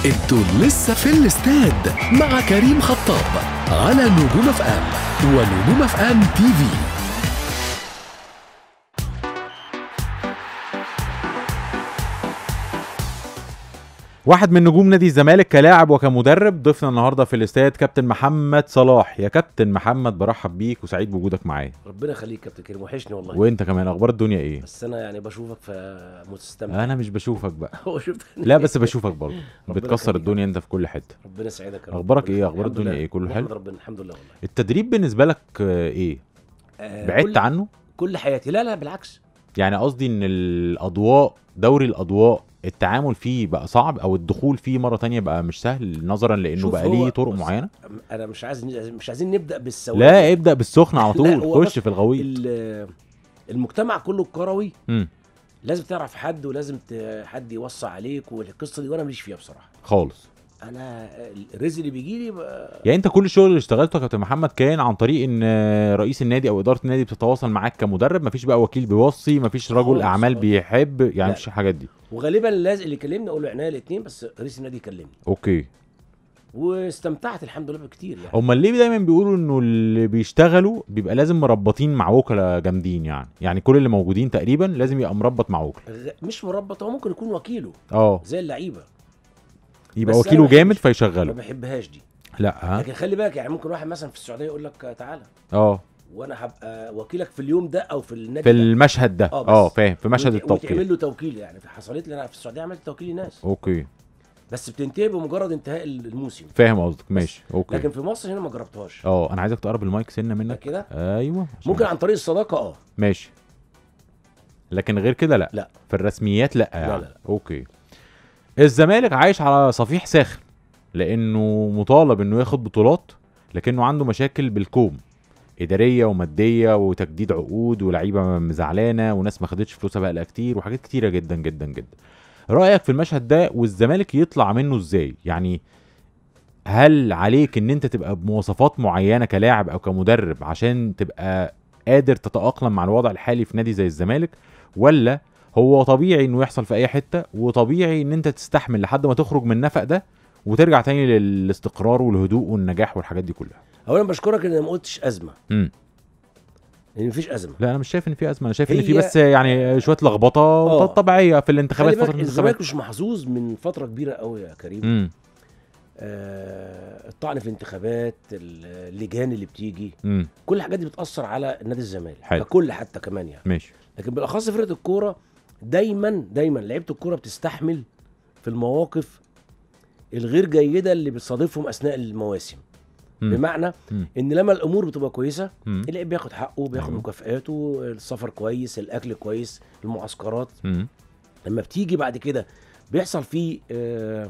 انتوا لسه في الاستاد مع كريم خطاب على نجوم اف ام ونجوم اف ام تي في واحد من نجوم نادي الزمالك كلاعب وكمدرب ضيفنا النهارده في الاستاد كابتن محمد صلاح يا كابتن محمد برحب بيك وسعيد بوجودك معايا ربنا يخليك يا كابتن كريم وحشني والله وانت كمان اخبار الدنيا ايه بس انا يعني بشوفك فمستمتع انا مش بشوفك بقى هو شفت لا بس بشوفك برضه ربنا بتكسر يخليك. الدنيا انت في كل حته ربنا يسعدك يا رب. أخبارك ربنا إيه؟ يخليك. أخبار الحمد الدنيا لله. إيه؟ كله نحمد حلو؟ ربنا الحمد لله والله التدريب بالنسبه لك آه، ايه آه، بعدت كل- عنه كل حياتي لا لا بالعكس يعني قصدي ان الاضواء دوري الاضواء التعامل فيه بقى صعب او الدخول فيه مره تانية بقى مش سهل نظرا لانه شوف بقى هو- ليه طرق بص، معينه انا مش عايز مش عايزين نبدا بالسواد لا ابدا بالسخن على لا، طول هو خش بس في الغويط ال- المجتمع كله الكروي مم. لازم تعرف حد ولازم ت- حد يوصي عليك والقصه دي وانا ماليش فيها بصراحه خالص انا الرزق اللي بيجي لي يعني انت كل الشغل اللي اشتغلته يا كابتن محمد كان عن طريق ان رئيس النادي او اداره النادي بتتواصل معاك كمدرب مفيش بقى وكيل بيوصي مفيش رجل خالص، اعمال خالص. بيحب يعني لا. مفيش الحاجات دي وغالبا لازم اللي يكلمني اقول له عناية الاثنين بس رئيس النادي يكلمني اوكي واستمتعت الحمد لله بكتير يعني امال ليه دايما بيقولوا انه اللي بيشتغلوا بيبقى لازم مربطين مع وكلاء جامدين يعني يعني كل اللي موجودين تقريبا لازم يبقى مربط مع وكلاء غ- مش مربط هو ممكن يكون وكيله اه زي اللعيبه يبقى بس وكيله أنا جامد بحبش- ما فيشغله بحبهاش دي لا ها لكن خلي بالك يعني ممكن واحد مثلا في السعوديه يقول لك تعالى اه وانا هبقى وكيلك في اليوم ده او في النادي في ده. المشهد ده آه، بس. اه فاهم في مشهد وت- التوقيت وتعمل له توكيل يعني في حصلت لي انا في السعوديه عملت توكيل لناس اوكي بس بتنتهي بمجرد انتهاء الموسم فاهم قصدك ماشي اوكي لكن في مصر هنا ما جربتهاش اه انا عايزك تقرب المايك سنه منك كده ايوه عشان ممكن بس. عن طريق الصداقه اه ماشي لكن غير كده لا لا. في الرسميات لا يعني لا، لا. اوكي الزمالك عايش على صفيح ساخن لانه مطالب انه ياخد بطولات لكنه عنده مشاكل بالكوم اداريه وماديه وتجديد عقود ولاعيبه زعلانه وناس ما خدتش فلوسها بقى كتير وحاجات كتيره جدا جدا جدا رايك في المشهد ده والزمالك يطلع منه ازاي يعني هل عليك ان انت تبقى بمواصفات معينه كلاعب او كمدرب عشان تبقى قادر تتاقلم مع الوضع الحالي في نادي زي الزمالك ولا هو طبيعي انه يحصل في اي حته وطبيعي ان انت تستحمل لحد ما تخرج من النفق ده وترجع تاني للاستقرار والهدوء والنجاح والحاجات دي كلها اولا بشكرك ان ما قلتش ازمه امم لان مفيش ازمه لا انا مش شايف ان في ازمه انا شايف ان في هي- بس يعني شويه لخبطه آه. طبيعيه في خلي الانتخابات بالك فتره الزمالك الانتخابات مش محظوظ من فتره كبيره قوي يا كريم امم آه الطعن في الانتخابات اللجان اللي بتيجي امم كل الحاجات دي بتاثر على نادي الزمالك حلو. ككل حتى كمان يعني ماشي لكن بالاخص فرقه الكوره دايما دايما لعيبه الكوره بتستحمل في المواقف الغير جيده اللي بتصادفهم اثناء المواسم مم. بمعنى مم. ان لما الامور بتبقى كويسه مم. اللعيب بياخد حقه بياخد أيوه. مكافآته السفر كويس الاكل كويس المعسكرات مم. لما بتيجي بعد كده بيحصل فيه آه،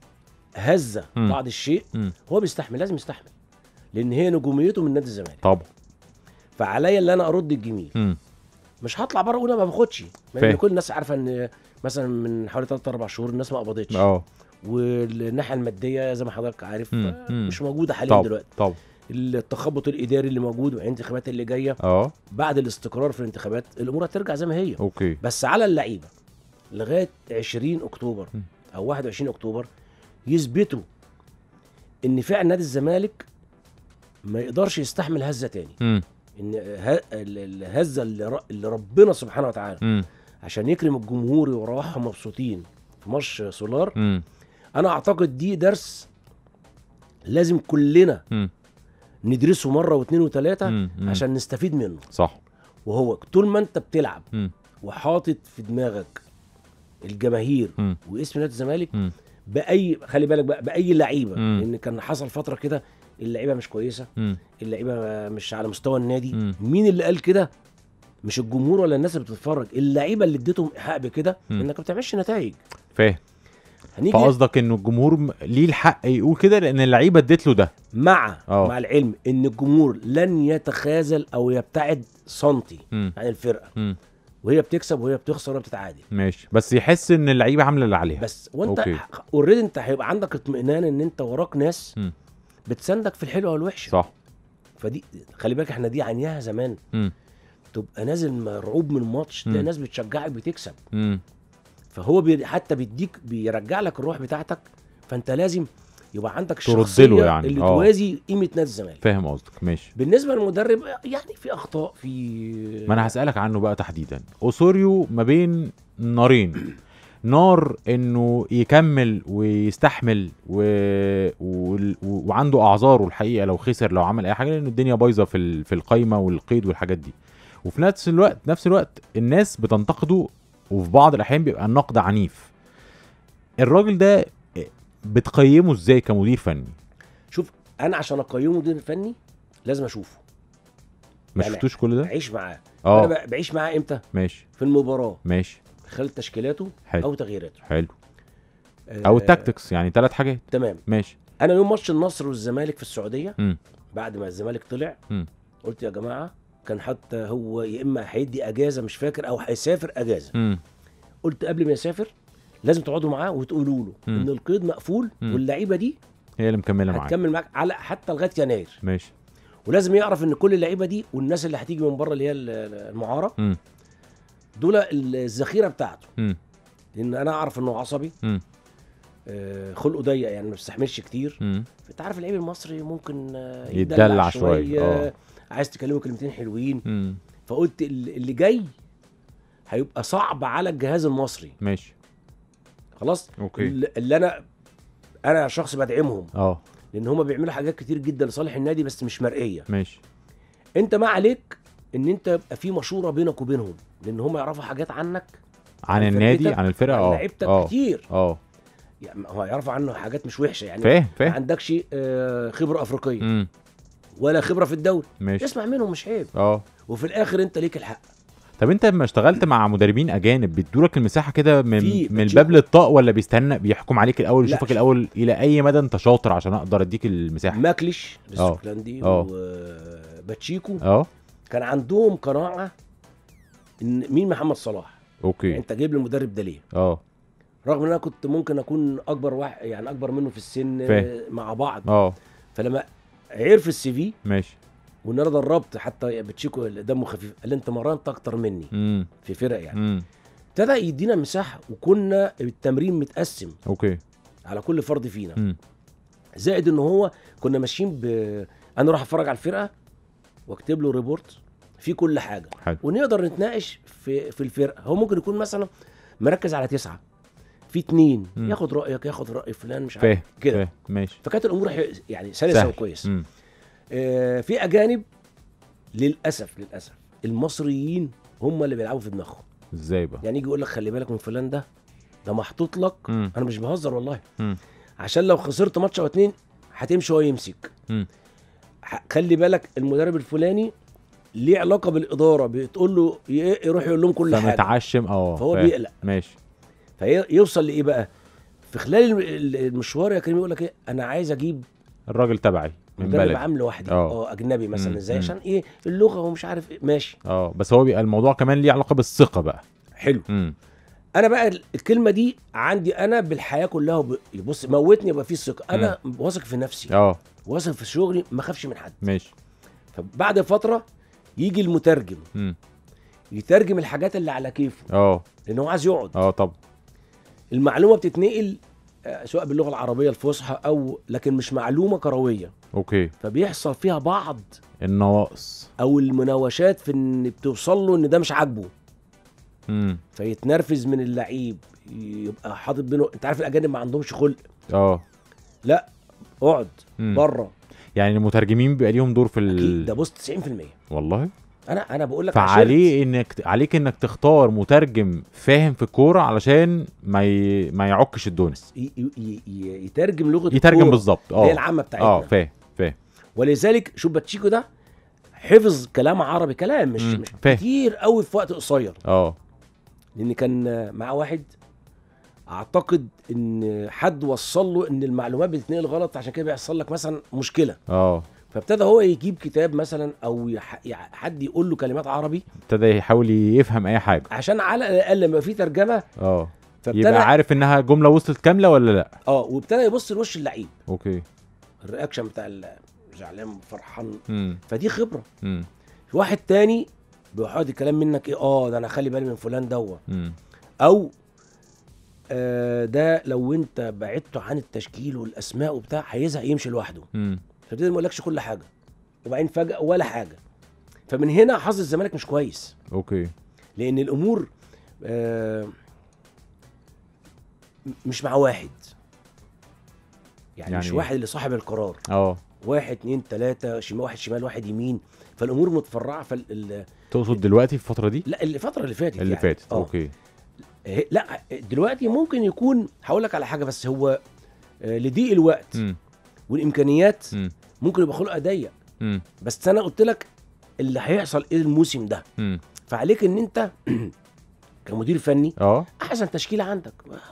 هزه مم. بعض الشيء مم. هو بيستحمل لازم يستحمل لان هي نجوميته من نادي الزمالك طبعا فعليا ان انا ارد الجميل مم. مش هطلع بره اقول انا ما باخدش فاهم. لان كل الناس عارفه ان مثلا من حوالي 3 4 شهور الناس ما قبضتش اه والناحيه الماديه زي ما حضرتك عارف مم. آه، مم. مش موجوده حاليا طبعا دلوقتي طبعا التخبط الاداري اللي موجود والانتخابات اللي جايه اه بعد الاستقرار في الانتخابات الامور هترجع زي ما هي اوكي بس على اللعيبه لغايه 20 اكتوبر م. او 21 اكتوبر يثبتوا ان فعلا نادي الزمالك ما يقدرش يستحمل هزه تاني امم ان ه- ال- الهزه اللي, ر- اللي ربنا سبحانه وتعالى امم عشان يكرم الجمهور ويروحهم مبسوطين في ماتش سولار امم انا اعتقد دي درس لازم كلنا امم ندرسه مره واثنين وثلاثه مم. مم. عشان نستفيد منه صح وهو طول ما انت بتلعب امم وحاطط في دماغك الجماهير مم. واسم نادي الزمالك امم باي خلي بالك بقى باي لعيبه مم. لان كان حصل فتره كده اللعيبه مش كويسه امم اللعيبه مش على مستوى النادي مم. مين اللي قال كده مش الجمهور ولا الناس اللي بتتفرج اللعيبه اللي اديتهم ايحاء بكده مم. انك ما بتعملش نتائج فاهم هنيجي فقصدك انه الجمهور م- ليه الحق يقول كده لان اللعيبه اديت له ده مع آه. مع العلم ان الجمهور لن يتخاذل او يبتعد سنتي امم عن الفرقه امم وهي بتكسب وهي بتخسر وهي بتتعادل ماشي بس يحس ان اللعيبه عامله اللي عليها بس وانت أوكي. اوريدي انت هيبقى عندك اطمئنان ان انت وراك ناس مم. بتساندك في الحلوه والوحشه صح فدي خلي بالك احنا دي عينيها زمان امم تبقى نازل مرعوب من الماتش تلاقي مم. ناس بتشجعك بتكسب امم فهو بي حتى بيديك بيرجع لك الروح بتاعتك فانت لازم يبقى عندك ترد له الشخصيه يعني، اللي آه. توازي قيمه نادي الزمالك فاهم قصدك ماشي بالنسبه للمدرب يعني في اخطاء في ما انا هسالك عنه بقى تحديدا اوسوريو ما بين نارين نار انه يكمل ويستحمل و... و... وعنده اعذاره الحقيقه لو خسر لو عمل اي حاجه لان الدنيا بايظه في ال... في القايمه والقيد والحاجات دي وفي نفس الوقت نفس الوقت الناس بتنتقده وفي بعض الاحيان بيبقى النقد عنيف الراجل ده بتقيمه ازاي كمدير فني شوف انا عشان اقيمه مدير فني لازم اشوفه ما يعني شفتوش كل ده اعيش معاه اه انا ب- بعيش معاه امتى ماشي في المباراه ماشي خلال تشكيلاته حلو او تغييراته حلو او آه، التاكتكس يعني ثلاث حاجات تمام ماشي انا يوم ماتش النصر والزمالك في السعوديه مم. بعد ما الزمالك طلع مم. قلت يا جماعه كان حتى هو يا اما هيدي اجازه مش فاكر او هيسافر اجازه امم قلت قبل ما يسافر لازم تقعدوا معاه وتقولوا له مم. ان القيد مقفول مم. واللعيبه دي هي اللي مكمله معاك هتكمل معاك على حتى لغايه يناير ماشي ولازم يعرف ان كل اللعيبه دي والناس اللي هتيجي من بره اللي هي ال- المعاره امم دول الذخيره بتاعته امم لان انا اعرف انه عصبي امم آه، خلقه ضيق يعني ما بيستحملش كتير امم انت عارف اللعيب المصري ممكن آه، يتدلع شوية، آه. عايز تكلمه كلمتين حلوين امم فقلت ال- اللي جاي هيبقى صعب على الجهاز المصري ماشي خلاص اوكي اللي اللي انا انا شخص بدعمهم اه لان هم بيعملوا حاجات كتير جدا لصالح النادي بس مش مرئيه ماشي انت ما عليك ان انت يبقى في مشوره بينك وبينهم لان هم يعرفوا حاجات عنك عن عن النادي فرقتك، عن الفرقه عن اه لعيبتك اه كتير اه يعني هو يعرفوا عنه حاجات مش وحشه يعني فاهم ما فاهم عندكش آه، خبره افريقيه امم ولا خبره في الدوري ماشي اسمع منهم مش عيب اه وفي الاخر انت ليك الحق طب انت لما اشتغلت مع مدربين اجانب بيدولك المساحه كده من في- من بتشوف- الباب للطاق ولا بيستنى بيحكم عليك الاول لا، يشوفك شوف. الاول الى اي مدى انت شاطر عشان اقدر اديك المساحه ماكليش الاسكتلندي اه. وباتشيكو اه كان عندهم قناعه ان مين محمد صلاح يعني اوكي انت جايب لي المدرب ده ليه اه رغم ان انا كنت ممكن اكون اكبر واحد يعني اكبر منه في السن فاهم. مع بعض اه فلما عرف السي في ماشي وان انا دربت حتى باتشيكو اللي دمه خفيف قال لي انت مرنت اكتر مني امم في فرق يعني امم ابتدى يدينا مساحه وكنا التمرين متقسم اوكي على كل فرد فينا امم زائد ان هو كنا ماشيين ب انا اروح اتفرج على الفرقه واكتب له ريبورت في كل حاجه حلو ونقدر نتناقش في في الفرقه هو ممكن يكون مثلا مركز على تسعه في اتنين مم. ياخد رايك ياخد راي فلان مش عارف فاهم كده فاهم ماشي فكانت الامور ح- يعني سلسه سهل. وكويس امم آه في اجانب للاسف للاسف المصريين هم اللي بيلعبوا في دماغهم ازاي بقى يعني يجي يقول لك خلي بالك من فلان ده ده محطوط لك امم انا مش بهزر والله امم عشان لو خسرت ماتش او اتنين هتمشي هو يمسك مم. ح- خلي بالك المدرب الفلاني ليه علاقه بالاداره بتقول له ي- يروح يقول لهم كل حاجه فمتعشم اه فهو فاهم. بيقلق ماشي فيوصل لايه بقى في خلال الم- ال- المشوار يا كريم يقول لك ايه انا عايز اجيب الراجل تبعي من مدرب بلدي عام لوحدي اه. اه اجنبي مم. مثلا ازاي مم. عشان ايه اللغه ومش عارف ايه ماشي اه بس هو بيبقى الموضوع كمان ليه علاقه بالثقه بقى حلو امم انا بقى ال- الكلمه دي عندي انا بالحياه كلها وب... بص موتني يبقى في ثقه انا واثق في نفسي اه واثق في شغلي ما اخافش من حد ماشي فبعد فتره يجي المترجم امم يترجم الحاجات اللي على كيفه اه لان هو عايز يقعد اه طب المعلومه بتتنقل آه، سواء باللغه العربيه الفصحى او لكن مش معلومه كرويه اوكي فبيحصل فيها بعض النواقص او المناوشات في ان بتوصل له ان ده مش عاجبه امم فيتنرفز من اللعيب يبقى حاطط بينه انت عارف الاجانب ما عندهمش خلق اه لا اقعد مم. بره يعني المترجمين بيبقى ليهم دور في اكيد ال... ده بص 90% والله انا انا بقول لك عشرت. فعليه انك عليك انك تختار مترجم فاهم في الكوره علشان ما ي... ما يعكش الدنيا ي- ي- ي- يترجم لغه يترجم الكورة بالظبط اللي هي اه العامه بتاعتنا اه فاهم فاهم ولذلك شوف باتشيكو ده حفظ كلام عربي كلام مش مم، مش فاهم. كتير قوي في وقت قصير اه لان كان معاه واحد اعتقد ان حد وصل له ان المعلومات بتتنقل غلط عشان كده بيحصل لك مثلا مشكله اه فابتدى هو يجيب كتاب مثلا او يح... يح- حد يقول له كلمات عربي ابتدى يحاول يفهم اي حاجه عشان على الاقل لما في ترجمه اه فابتدى يبقى عارف انها جمله وصلت كامله ولا لا اه وابتدى يبص لوش اللعيب اوكي الرياكشن بتاع ال- زعلان فرحان امم فدي خبره امم في واحد تاني بيقعد الكلام منك ايه اه ده انا خلي بالي من فلان دوت امم او آه ده لو انت بعدته عن التشكيل والاسماء وبتاع هيزهق يمشي لوحده مم. فبتبتدي ما يقولكش كل حاجه وبعدين فجاه ولا حاجه فمن هنا حظ الزمالك مش كويس اوكي لان الامور آه م- مش مع واحد يعني, يعني مش يعني- واحد اللي صاحب القرار اه واحد اتنين تلاته شمال واحد شمال واحد يمين فالامور متفرعه فال ال- تقصد دلوقتي في الفتره دي لا الفتره اللي فاتت اللي يعني. فاتت آه. اوكي إيه، لا دلوقتي ممكن يكون هقول لك على حاجه بس هو آه، لضيق الوقت مم. والامكانيات مم. ممكن يبقى خلقها ضيق مم. بس انا قلت لك اللي هيحصل ايه الموسم ده مم. فعليك ان انت كمدير فني اه احسن تشكيله عندك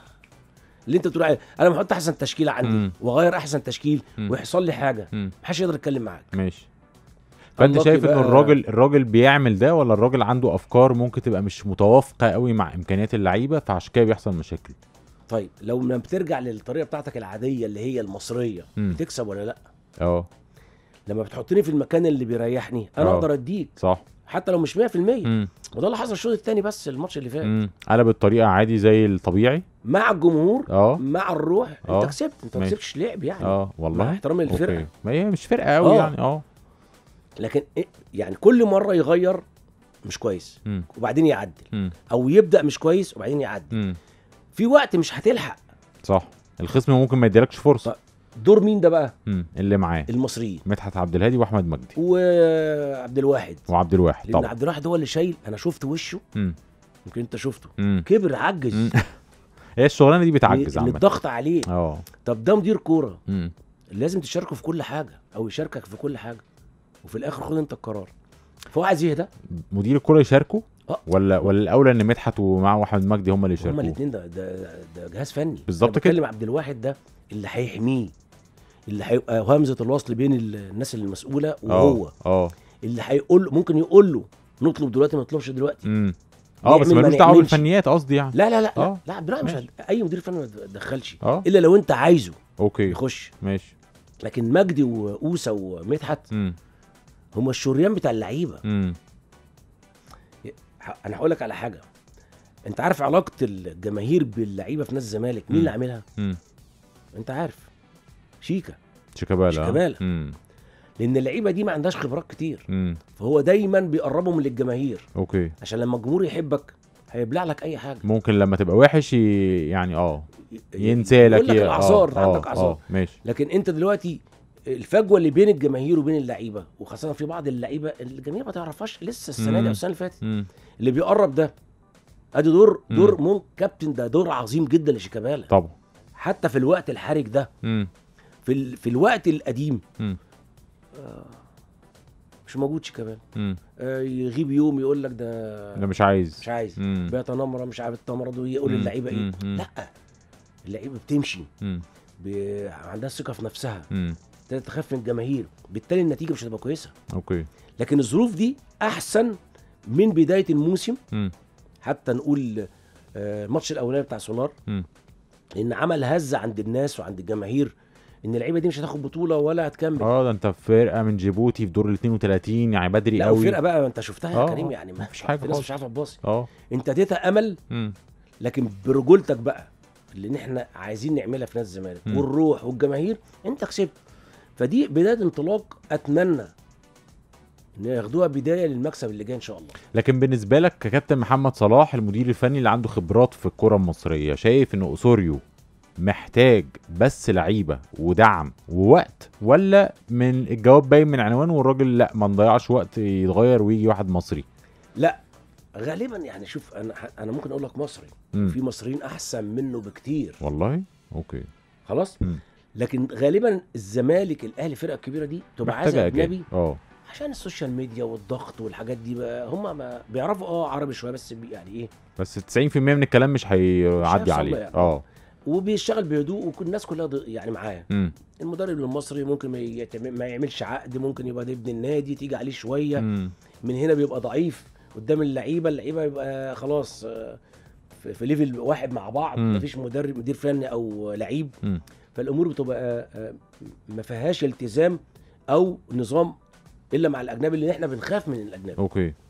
اللي انت بتقول عليه انا بحط احسن تشكيله عندي مم. واغير احسن تشكيل مم. ويحصل لي حاجه مم. محدش يقدر يتكلم معاك ماشي فانت unlucky شايف ان بقى- الراجل الراجل بيعمل ده ولا الراجل عنده افكار ممكن تبقى مش متوافقه قوي مع امكانيات اللعيبه فعشان كده بيحصل مشاكل طيب لو لما بترجع للطريقه بتاعتك العاديه اللي هي المصريه مم. بتكسب ولا لا اه لما بتحطني في المكان اللي بيريحني انا آه. اقدر اديك صح حتى لو مش 100% مم. وده اللي حصل الشوط الثاني بس الماتش اللي فات مم. قلب الطريقه عادي زي الطبيعي مع الجمهور اه مع الروح آه. انت كسبت انت ما ماشي. كسبتش لعب يعني اه والله مع احترامي للفرقه أوكي. ما هي مش فرقه قوي آه. يعني اه لكن إيه يعني كل مره يغير مش كويس مم. وبعدين يعدل مم. او يبدا مش كويس وبعدين يعدل مم. في وقت مش هتلحق صح الخصم ممكن ما يديلكش فرصه طيب. دور مين ده بقى مم. اللي معاه المصريين مدحت عبد الهادي واحمد مجدي وعبد الواحد وعبد الواحد لان طبعا عبد الواحد هو اللي شايل انا شفت وشه مم. يمكن انت شفته مم. كبر عجز مم. هي الشغلانه دي بتعجز ان عامه الضغط عليه اه طب ده مدير كوره مم. لازم تشاركه في كل حاجه او يشاركك في كل حاجه وفي الاخر خد انت القرار فهو عايز يهدى مدير الكره يشاركوا اه ولا ولا الاولى ان مدحت ومعه واحمد مجدي هم اللي هما يشاركوا الاثنين ده, ده ده جهاز فني بالظبط أنا كده. بتكلم عبد الواحد ده اللي هيحميه اللي هيبقى همزه الوصل بين ال- الناس المسؤوله وهو اه اه اللي هيقول ممكن يقول له نطلب دلوقتي ما نطلبش دلوقتي امم اه بس نعمل ما ملوش دعوه نعملش. بالفنيات قصدي يعني لا لا لا آه. لا, لا عبد الواحد مش ماشي. هت- اي مدير فني ما تدخلش اه الا لو انت عايزه اوكي يخش ماشي لكن مجدي واوسا ومدحت امم هم الشريان بتاع اللعيبه امم ح- انا هقول لك على حاجه انت عارف علاقه الجماهير باللعيبه في نادي الزمالك مين اللي مم. عاملها امم انت عارف شيكا شيكابالا شيكابالا. امم لان اللعيبه دي ما عندهاش خبرات كتير امم فهو دايما بيقربهم للجماهير اوكي عشان لما الجمهور يحبك هيبلع لك اي حاجه ممكن لما تبقى وحش ي... يعني اه ي- ينسى لك يقول لك ي- الاعذار آه، ده عندك آه، اعذار اه ماشي لكن انت دلوقتي الفجوه اللي بين الجماهير وبين اللعيبه وخاصه في بعض اللعيبه اللي الجماهير ما تعرفهاش لسه السنه دي مم. او السنه اللي فاتت امم اللي بيقرب ده ادي دور مم. دور مون كابتن ده دور عظيم جدا لشيكابالا طبعا حتى في الوقت الحرج ده امم في ال... في الوقت القديم امم مش موجود شيكابالا امم آه يغيب يوم يقول لك ده ده مش عايز مش عايز امم بيتنمر مش عارف التمرد ويقول مم. للعيبه ايه مم. مم. لا اللعيبه بتمشي امم ب... عندها ثقه في نفسها امم ابتدت تخاف من الجماهير بالتالي النتيجه مش هتبقى كويسه اوكي لكن الظروف دي احسن من بدايه الموسم امم حتى نقول آه، الماتش الاولاني بتاع سولار مم. لان عمل هزه عند الناس وعند الجماهير ان اللعيبه دي مش هتاخد بطوله ولا هتكمل اه ده انت في فرقه من جيبوتي في دور ال 32 يعني بدري لا قوي وفرقه بقى انت شفتها يا آه، كريم آه، يعني ما مفيش حاجة في ناس خالص. مش عارفه تباصي اه انت اديتها امل امم لكن برجولتك بقى اللي احنا عايزين نعملها في نادي الزمالك مم. والروح والجماهير انت كسبت فدي بدايه انطلاق اتمنى ان ياخدوها بدايه للمكسب اللي جاي ان شاء الله لكن بالنسبه لك ككابتن محمد صلاح المدير الفني اللي عنده خبرات في الكره المصريه شايف ان اوسوريو محتاج بس لعيبه ودعم ووقت ولا من الجواب باين من عنوانه والراجل لا ما نضيعش وقت يتغير ويجي واحد مصري لا غالبا يعني شوف انا انا ممكن اقول لك مصري مم. في مصريين احسن منه بكتير والله اوكي خلاص مم. لكن غالبا الزمالك الاهلي الفرقه الكبيره دي تبقى عايزه محتاجه اجنبي اجنبي اه عشان السوشيال ميديا والضغط والحاجات دي بقى هم ما بيعرفوا اه عربي شويه بس بي- يعني ايه بس 90% من الكلام مش هيعدي هيوصل له عليه يعني. اه وبيشتغل بهدوء وكل الناس كلها ض- يعني معاه امم المدرب المصري ممكن ما, يتم... ما يعملش عقد ممكن يبقى ده ابن النادي تيجي عليه شويه امم من هنا بيبقى ضعيف قدام اللعيبه اللعيبه يبقى خلاص آه، في, في ليفل واحد مع بعض مم. مفيش مدرب مدير فني او لعيب مم. فالامور بتبقى آه، ما فيهاش التزام او نظام الا مع الاجنبي اللي احنا بنخاف من الاجنبي اوكي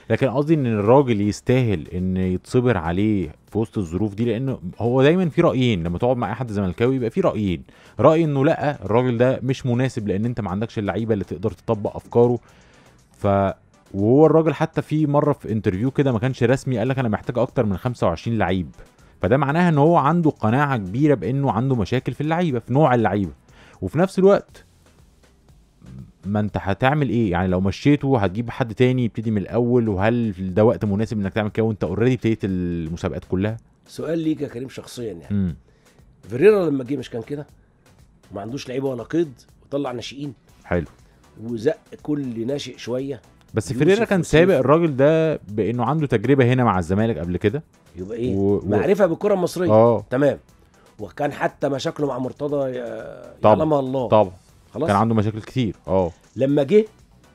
لكن قصدي ان الراجل يستاهل ان يتصبر عليه في وسط الظروف دي لانه هو دايما في رايين لما تقعد مع اي حد زملكاوي يبقى في رايين راي انه لا الراجل ده مش مناسب لان انت ما عندكش اللعيبه اللي تقدر تطبق افكاره ف وهو الراجل حتى في مره في انترفيو كده ما كانش رسمي قال لك انا محتاج اكتر من 25 لعيب فده معناها ان هو عنده قناعه كبيره بانه عنده مشاكل في اللعيبه في نوع اللعيبه وفي نفس الوقت ما انت هتعمل ايه يعني لو مشيته هتجيب حد تاني يبتدي من الاول وهل ده وقت مناسب انك تعمل كده وانت اوريدي ابتديت المسابقات كلها سؤال ليك يا كريم شخصيا يعني امم فيريرا لما جه مش كان كده ما عندوش لعيبه ولا قيد وطلع ناشئين حلو وزق كل ناشئ شويه بس يوسف فيريرا كان وسيف. سابق الراجل ده بانه عنده تجربه هنا مع الزمالك قبل كده يبقى ايه و- و- معرفه بالكره المصريه اه تمام وكان حتى مشاكله مع مرتضى ي- طبعا. يعلمها الله طبعا خلاص كان عنده مشاكل كتير اه لما جه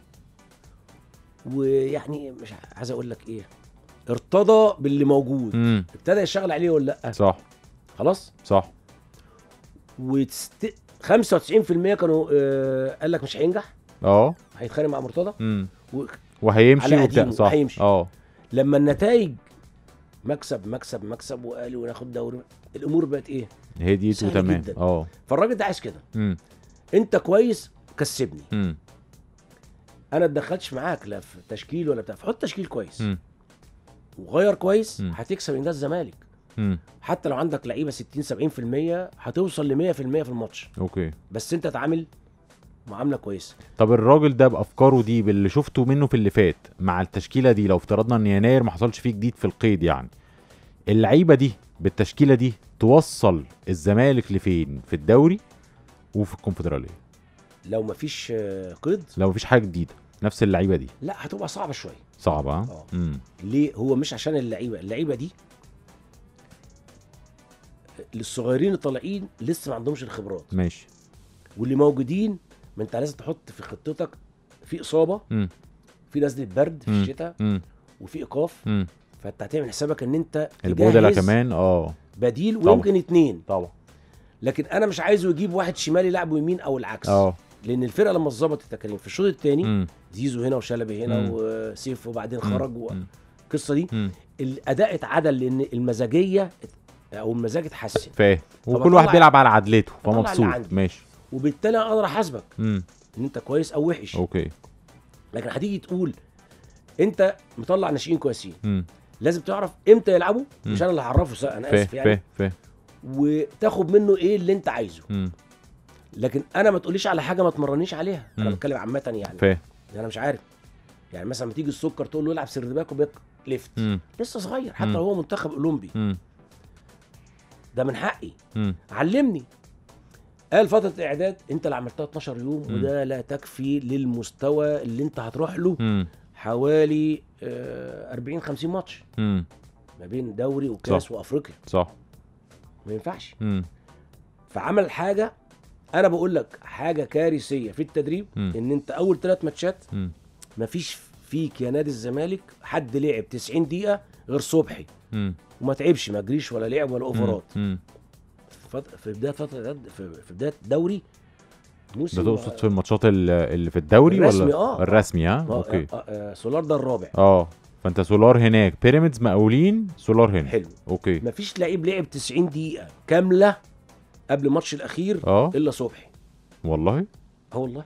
ويعني مش عايز اقول لك ايه ارتضى باللي موجود امم ابتدى يشتغل عليه ولا لا صح خلاص صح وست... 95% كانوا آه قال لك مش هينجح اه هيتخانق مع مرتضى امم و... وهيمشي على وبتاع قديمه، صح هيمشي. اه لما النتائج مكسب مكسب مكسب وقالوا وناخد دوري الامور بقت ايه هديت سهل وتمام جدا. اه فالراجل ده عايز كده امم انت كويس كسبني امم انا اتدخلتش معاك لا في تشكيل ولا بتاع حط تشكيل كويس امم وغير كويس مم. هتكسب انجاز الزمالك امم حتى لو عندك لعيبه 60 70% هتوصل ل 100% في الماتش اوكي بس انت اتعامل معامله كويسه طب الراجل ده بافكاره دي باللي شفته منه في اللي فات مع التشكيله دي لو افترضنا ان يناير ما حصلش فيه جديد في القيد يعني اللعيبه دي بالتشكيله دي توصل الزمالك لفين في الدوري وفي الكونفدراليه لو مفيش آه، قيد لو مفيش حاجه جديده نفس اللعيبه دي لا هتبقى صعبه شويه صعبه ها اه. امم ليه هو مش عشان اللعيبه اللعيبه دي للصغيرين الطالعين لسه ما عندهمش الخبرات ماشي واللي موجودين ما انت لازم تحط في خطتك في اصابه امم في نزله برد في مم. الشتاء امم وفي ايقاف امم فانت هتعمل حسابك ان انت البودلة تجهز كمان اه بديل طبعا. ويمكن اتنين طبعا لكن انا مش عايزه يجيب واحد شمال يلعبه يمين او العكس اه لان الفرقه لما اتظبطت يا كريم في الشوط الثاني امم زيزو هنا وشلبي هنا مم. وسيف وبعدين مم. خرج مم. والقصه دي امم الاداء اتعدل لان المزاجيه او المزاج اتحسن فاهم وكل فبطلع- واحد بيلعب على عدلته بطلع اللي فمبسوط عندي. ماشي وبالتالي انا اقدر احاسبك امم ان انت كويس او وحش اوكي لكن هتيجي تقول انت مطلع ناشئين كويسين امم لازم تعرف امتى يلعبوا مم. مش انا اللي هعرفه سا- انا فاهم اسف يعني فاهم فاهم وتاخد منه ايه اللي انت عايزه امم لكن انا ما تقوليش على حاجه ما تمرنيش عليها انا مم. بتكلم عامه يعني فاهم انا مش عارف يعني مثلا لما تيجي السكر تقول له العب سردباك وباك ليفت امم لسه صغير حتى مم. لو هو منتخب اولمبي امم ده من حقي امم علمني قال فتره الاعداد انت اللي عملتها 12 يوم مم. وده لا تكفي للمستوى اللي انت هتروح له امم حوالي آه، 40 50 ماتش امم ما بين دوري وكاس صح. وافريقيا صح ما ينفعش امم فعمل حاجه انا بقول لك حاجه كارثيه في التدريب مم. ان انت اول ثلاث ماتشات امم مفيش فيك يا نادي الزمالك حد لعب 90 دقيقه غير صبحي امم وما تعبش ما جريش ولا لعب ولا اوفرات امم فت- في بدايه فتره العد- في في بدايه دوري موسم ده تقصد في الماتشات ال- اللي في الدوري الرسمي، ولا آه. الرسمي ها آه، اوكي آه، آه، سولار ده الرابع اه فانت سولار هناك بيراميدز مقاولين سولار هنا حلو اوكي مفيش لعيب لعب 90 دقيقه كامله قبل الماتش الاخير اه الا صبحي والله اه والله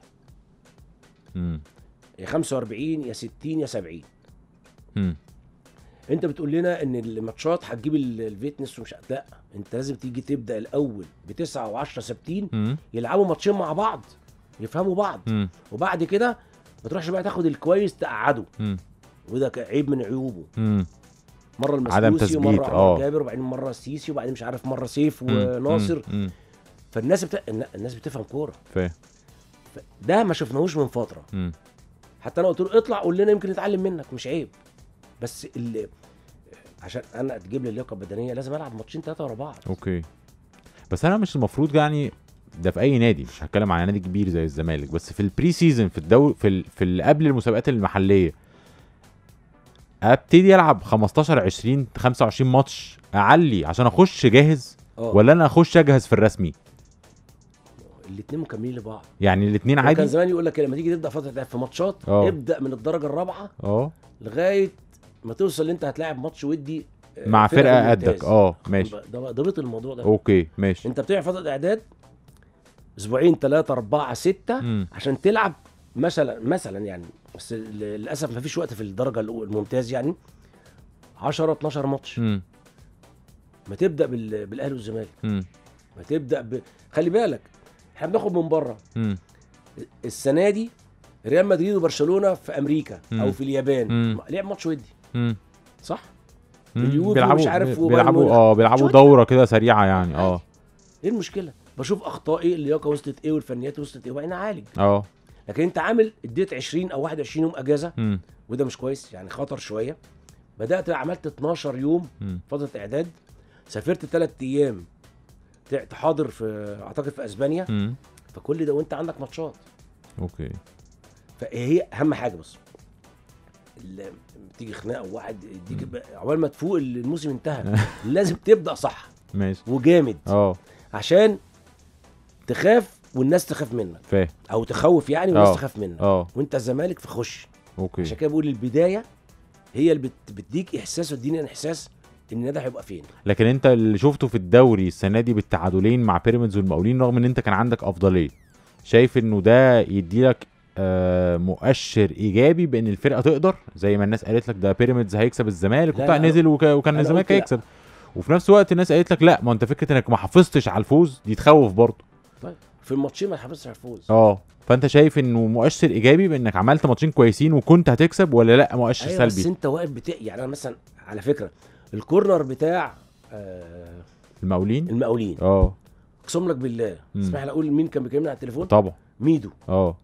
امم يا 45 يا 60 يا 70 امم انت بتقول لنا ان الماتشات هتجيب ال- الفيتنس ومش لا انت لازم تيجي تبدا الاول بتسعه و10 ثابتين امم يلعبوا ماتشين مع بعض يفهموا بعض امم وبعد كده ما تروحش بقى تاخد الكويس تقعده امم وده ك- عيب من عيوبه امم مره عدم المسلوسي تثبيت، ومره آه. عمر جابر وبعدين مره السيسي وبعدين مش عارف مره سيف وناصر امم فالناس بت... الن- الناس بتفهم كوره فاهم ده ما شفناهوش من فتره امم حتى انا قلت له اطلع قول لنا يمكن نتعلم منك مش عيب بس اللي عشان انا تجيب لي اللياقه البدنيه لازم العب ماتشين ثلاثه ورا بعض اوكي بس انا مش المفروض يعني ده في اي نادي مش هتكلم على نادي كبير زي الزمالك بس في البري سيزون في الدوري في ال... في اللي قبل المسابقات المحليه ابتدي العب 15 20 25 ماتش اعلي عشان اخش جاهز اه ولا انا اخش اجهز في الرسمي الاثنين مكملين لبعض يعني الاثنين كان عادي زمان يقول لك لما تيجي تبدا فتره لعب في ماتشات اه. ابدا من الدرجه الرابعه اه لغايه ما توصل اللي انت هتلاعب ماتش ودي آه، مع فرقة فرقه ممتاز. قدك اه ماشي ده ضبط الموضوع ده اوكي ماشي انت بتعمل فتره اعداد اسبوعين ثلاثه اربعه سته مم. عشان تلعب مثلا مثلا يعني بس ل- للاسف ما فيش وقت في الدرجه الأولى- الممتاز يعني 10 12 ماتش مم. ما تبدا بال- بالاهلي والزمالك مم. ما تبدا ب... خلي بالك احنا بناخد من بره مم. السنه دي ريال مدريد وبرشلونه في امريكا مم. او في اليابان مم. لعب ماتش ودي مم. صح مم. اليوفي بيلعبوا ومش عارف وبايرن بيلعبوا ميونخ. اه بيلعبوا شوية. دوره كده سريعه يعني اه ايه المشكله بشوف اخطائي اللياقه وصلت ايه والفنيات وصلت ايه وبعدين اعالج اه لكن انت عامل اديت 20 او 21 يوم اجازه مم. وده مش كويس يعني خطر شويه بدات عملت 12 يوم مم. فتره اعداد سافرت ثلاث ايام ت- تحاضر في اعتقد في اسبانيا مم. فكل ده وانت عندك ماتشات اوكي فهي اهم حاجه بص ال- تيجي خناقه وواحد يديك بقى- عقبال ما تفوق الموسم انتهى لازم تبدا صح ماشي وجامد اه عشان تخاف والناس تخاف منك فاهم او تخوف يعني والناس آه. تخاف منك اه وانت الزمالك فخش اوكي عشان كده بقول البدايه هي اللي بت- بتديك احساس وتديني احساس ان النادي هيبقى فين لكن انت اللي شفته في الدوري السنه دي بالتعادلين مع بيراميدز والمقاولين رغم ان انت كان عندك افضليه شايف انه ده يديلك آه مؤشر ايجابي بان الفرقه تقدر زي ما الناس قالت لك ده بيراميدز هيكسب الزمالك لا، وبتاع لا، نزل وك... وكان أنا الزمالك قلت لا. هيكسب وفي نفس الوقت الناس قالت لك لا ما انت فكره انك ما حافظتش على الفوز دي تخوف برضه طيب في الماتشين ما تحافظش على الفوز اه فانت شايف انه مؤشر ايجابي بانك عملت ماتشين كويسين وكنت هتكسب ولا لا مؤشر ايوه بس سلبي انت واقف بتا... يعني انا مثلا على فكره الكورنر بتاع آه المقاولين المقاولين اه اقسم لك بالله مم. اسمح لي اقول مين كان بيكلمني على التليفون طبعا ميدو اه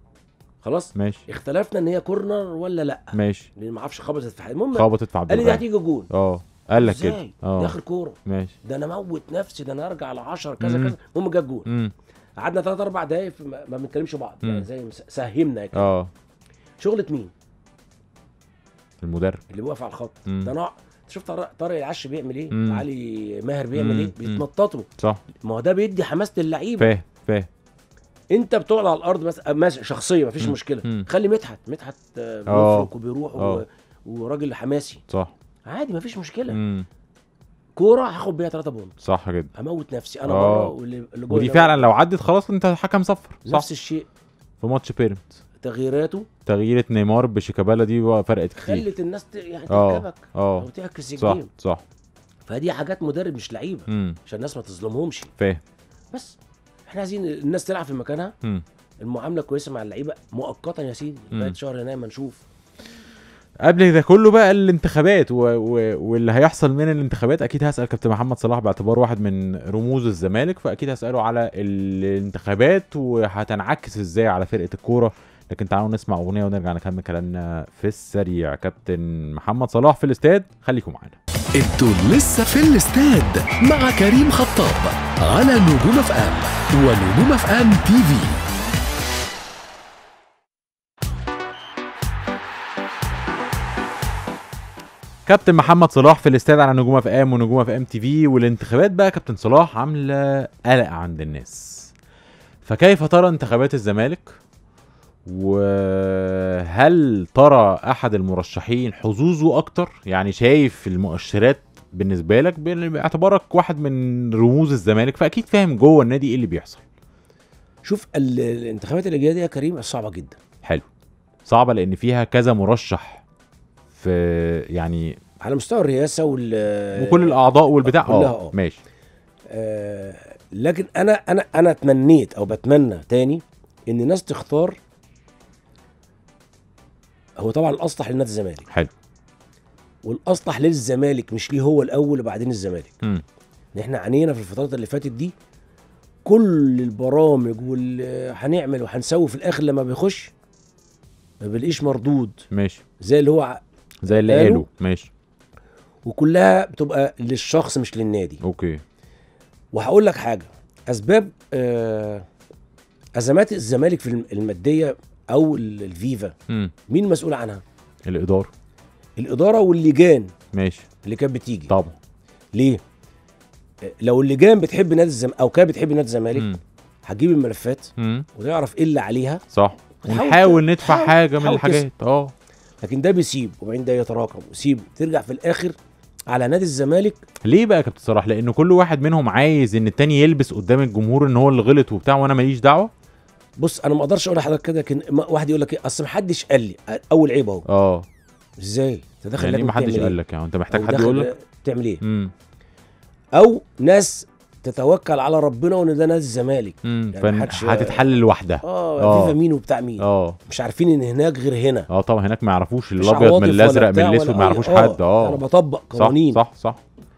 خلاص ماشي اختلفنا ان هي كورنر ولا لا ماشي لان ما اعرفش خبطت في حاجه المهم خبطت في عبد قال لي دي الغني هتيجي جون اه قال لك كده ازاي دي اه اخر كوره ماشي ده انا موت نفسي ده انا ارجع ل 10 كذا مم. كذا المهم جت جون امم قعدنا ثلاث اربع دقايق في- ما ما بنتكلمش بعض مم. يعني زي مس- سهمنا كده اه شغله مين المدرب اللي واقف على الخط مم. ده نوع شفت طارق طارق العش بيعمل ايه مم. علي ماهر بيعمل مم. ايه مم. بيتنططوا صح ما هو ده بيدي حماس للعيبه فاهم فاهم انت بتقعد على الارض مثلا مثلا شخصيه مفيش مم. مشكله مم. خلي مدحت مدحت آه، اه. بيفرق وبيروح و... اه. وراجل حماسي صح عادي مفيش مشكله امم كوره هاخد بيها 3 بونت صح جدا اموت نفسي انا اه. بره واللي اللي جوه ودي ينام. فعلا لو عدت خلاص انت حكم صفر صح نفس الشيء في ماتش بيراميدز تغييراته تغييرة نيمار بشيكابالا دي بقى فرقت كتير خلت الناس ت... يعني اه تركبك اه او تعكس صح الجيم صح فدي حاجات مدرب مش لعيبه امم عشان الناس ما تظلمهمش فاهم بس احنا عايزين الناس تلعب في مكانها امم المعامله كويسه مع اللعيبه مؤقتا يا سيدي مم. لغايه شهر يناير ما نشوف قبل ده كله بقى الانتخابات و... و... واللي هيحصل من الانتخابات اكيد هسال كابتن محمد صلاح باعتباره واحد من رموز الزمالك فاكيد هساله على الانتخابات وهتنعكس ازاي على فرقه الكوره لكن تعالوا نسمع اغنيه ونرجع نكمل كلامنا في السريع كابتن محمد صلاح في الاستاد خليكم معانا انتوا لسه في الاستاد مع كريم خطاب على نجوم اف ام ونجوم اف ام تي في كابتن محمد صلاح في الاستاد على نجوم اف ام ونجوم اف ام تي في والانتخابات بقى كابتن صلاح عامله قلق عند الناس فكيف ترى انتخابات الزمالك وهل ترى احد المرشحين حظوظه اكتر يعني شايف المؤشرات بالنسبه لك بان- باعتبارك واحد من رموز الزمالك فاكيد فاهم جوه النادي ايه اللي بيحصل شوف ال- الانتخابات اللي جايه دي يا كريم صعبه جدا حلو صعبه لان فيها كذا مرشح في يعني على مستوى الرئاسه وال وكل الاعضاء والبتاع كلها اه اه. ماشي آه لكن انا انا انا تمنيت او بتمنى تاني ان الناس تختار هو طبعا الاصلح لنادي الزمالك حلو والاصلح للزمالك مش ليه هو الاول وبعدين الزمالك امم ان احنا عانينا في الفترات اللي فاتت دي كل البرامج واللي هنعمل وهنسوي في الاخر لما بيخش ما بيلاقيش مردود ماشي زي اللي هو ع- زي اللي قالوا؟ قالوا ماشي وكلها بتبقى للشخص مش للنادي اوكي وهقول لك حاجه اسباب آه ازمات الزمالك في الم- الماديه او ال- الفيفا امم مين المسؤول عنها الاداره الاداره واللجان ماشي اللي كانت بتيجي طبعا ليه آه، لو اللجان بتحب نادي الزمالك او كانت بتحب نادي الزمالك امم هتجيب الملفات امم وتعرف ايه اللي عليها صح تحاول ونحاول ت- ندفع تحاول- حاجه من تحاول الحاجات اه لكن ده بيسيب وبعدين ده يتراكم ويسيب ترجع في الاخر على نادي الزمالك ليه بقى يا كابتن صلاح لان كل واحد منهم عايز ان التاني يلبس قدام الجمهور ان هو اللي غلط وبتاع وانا ماليش دعوه بص انا ما اقدرش اقول لحضرتك كده لكن ما- واحد يقول لك ايه اصل ما حدش قال لي اول عيب اهو اه ازاي انت داخل يعني لجنة ما حدش تعمل قال إيه؟ لك يعني انت محتاج أو حد داخل يقول لك تعمل ايه امم او ناس تتوكل على ربنا وان ده نادي الزمالك امم يعني فن- محدش- هتتحل لوحدها اه آه. فيفا مين وبتاع مين اه مش عارفين ان هناك غير هنا اه طبعا هناك ما يعرفوش مش الابيض عواطف من ولا الازرق من بتاع الاسود ولا ما أي- يعرفوش آه، حد اه انا بطبق صح قوانين صح صح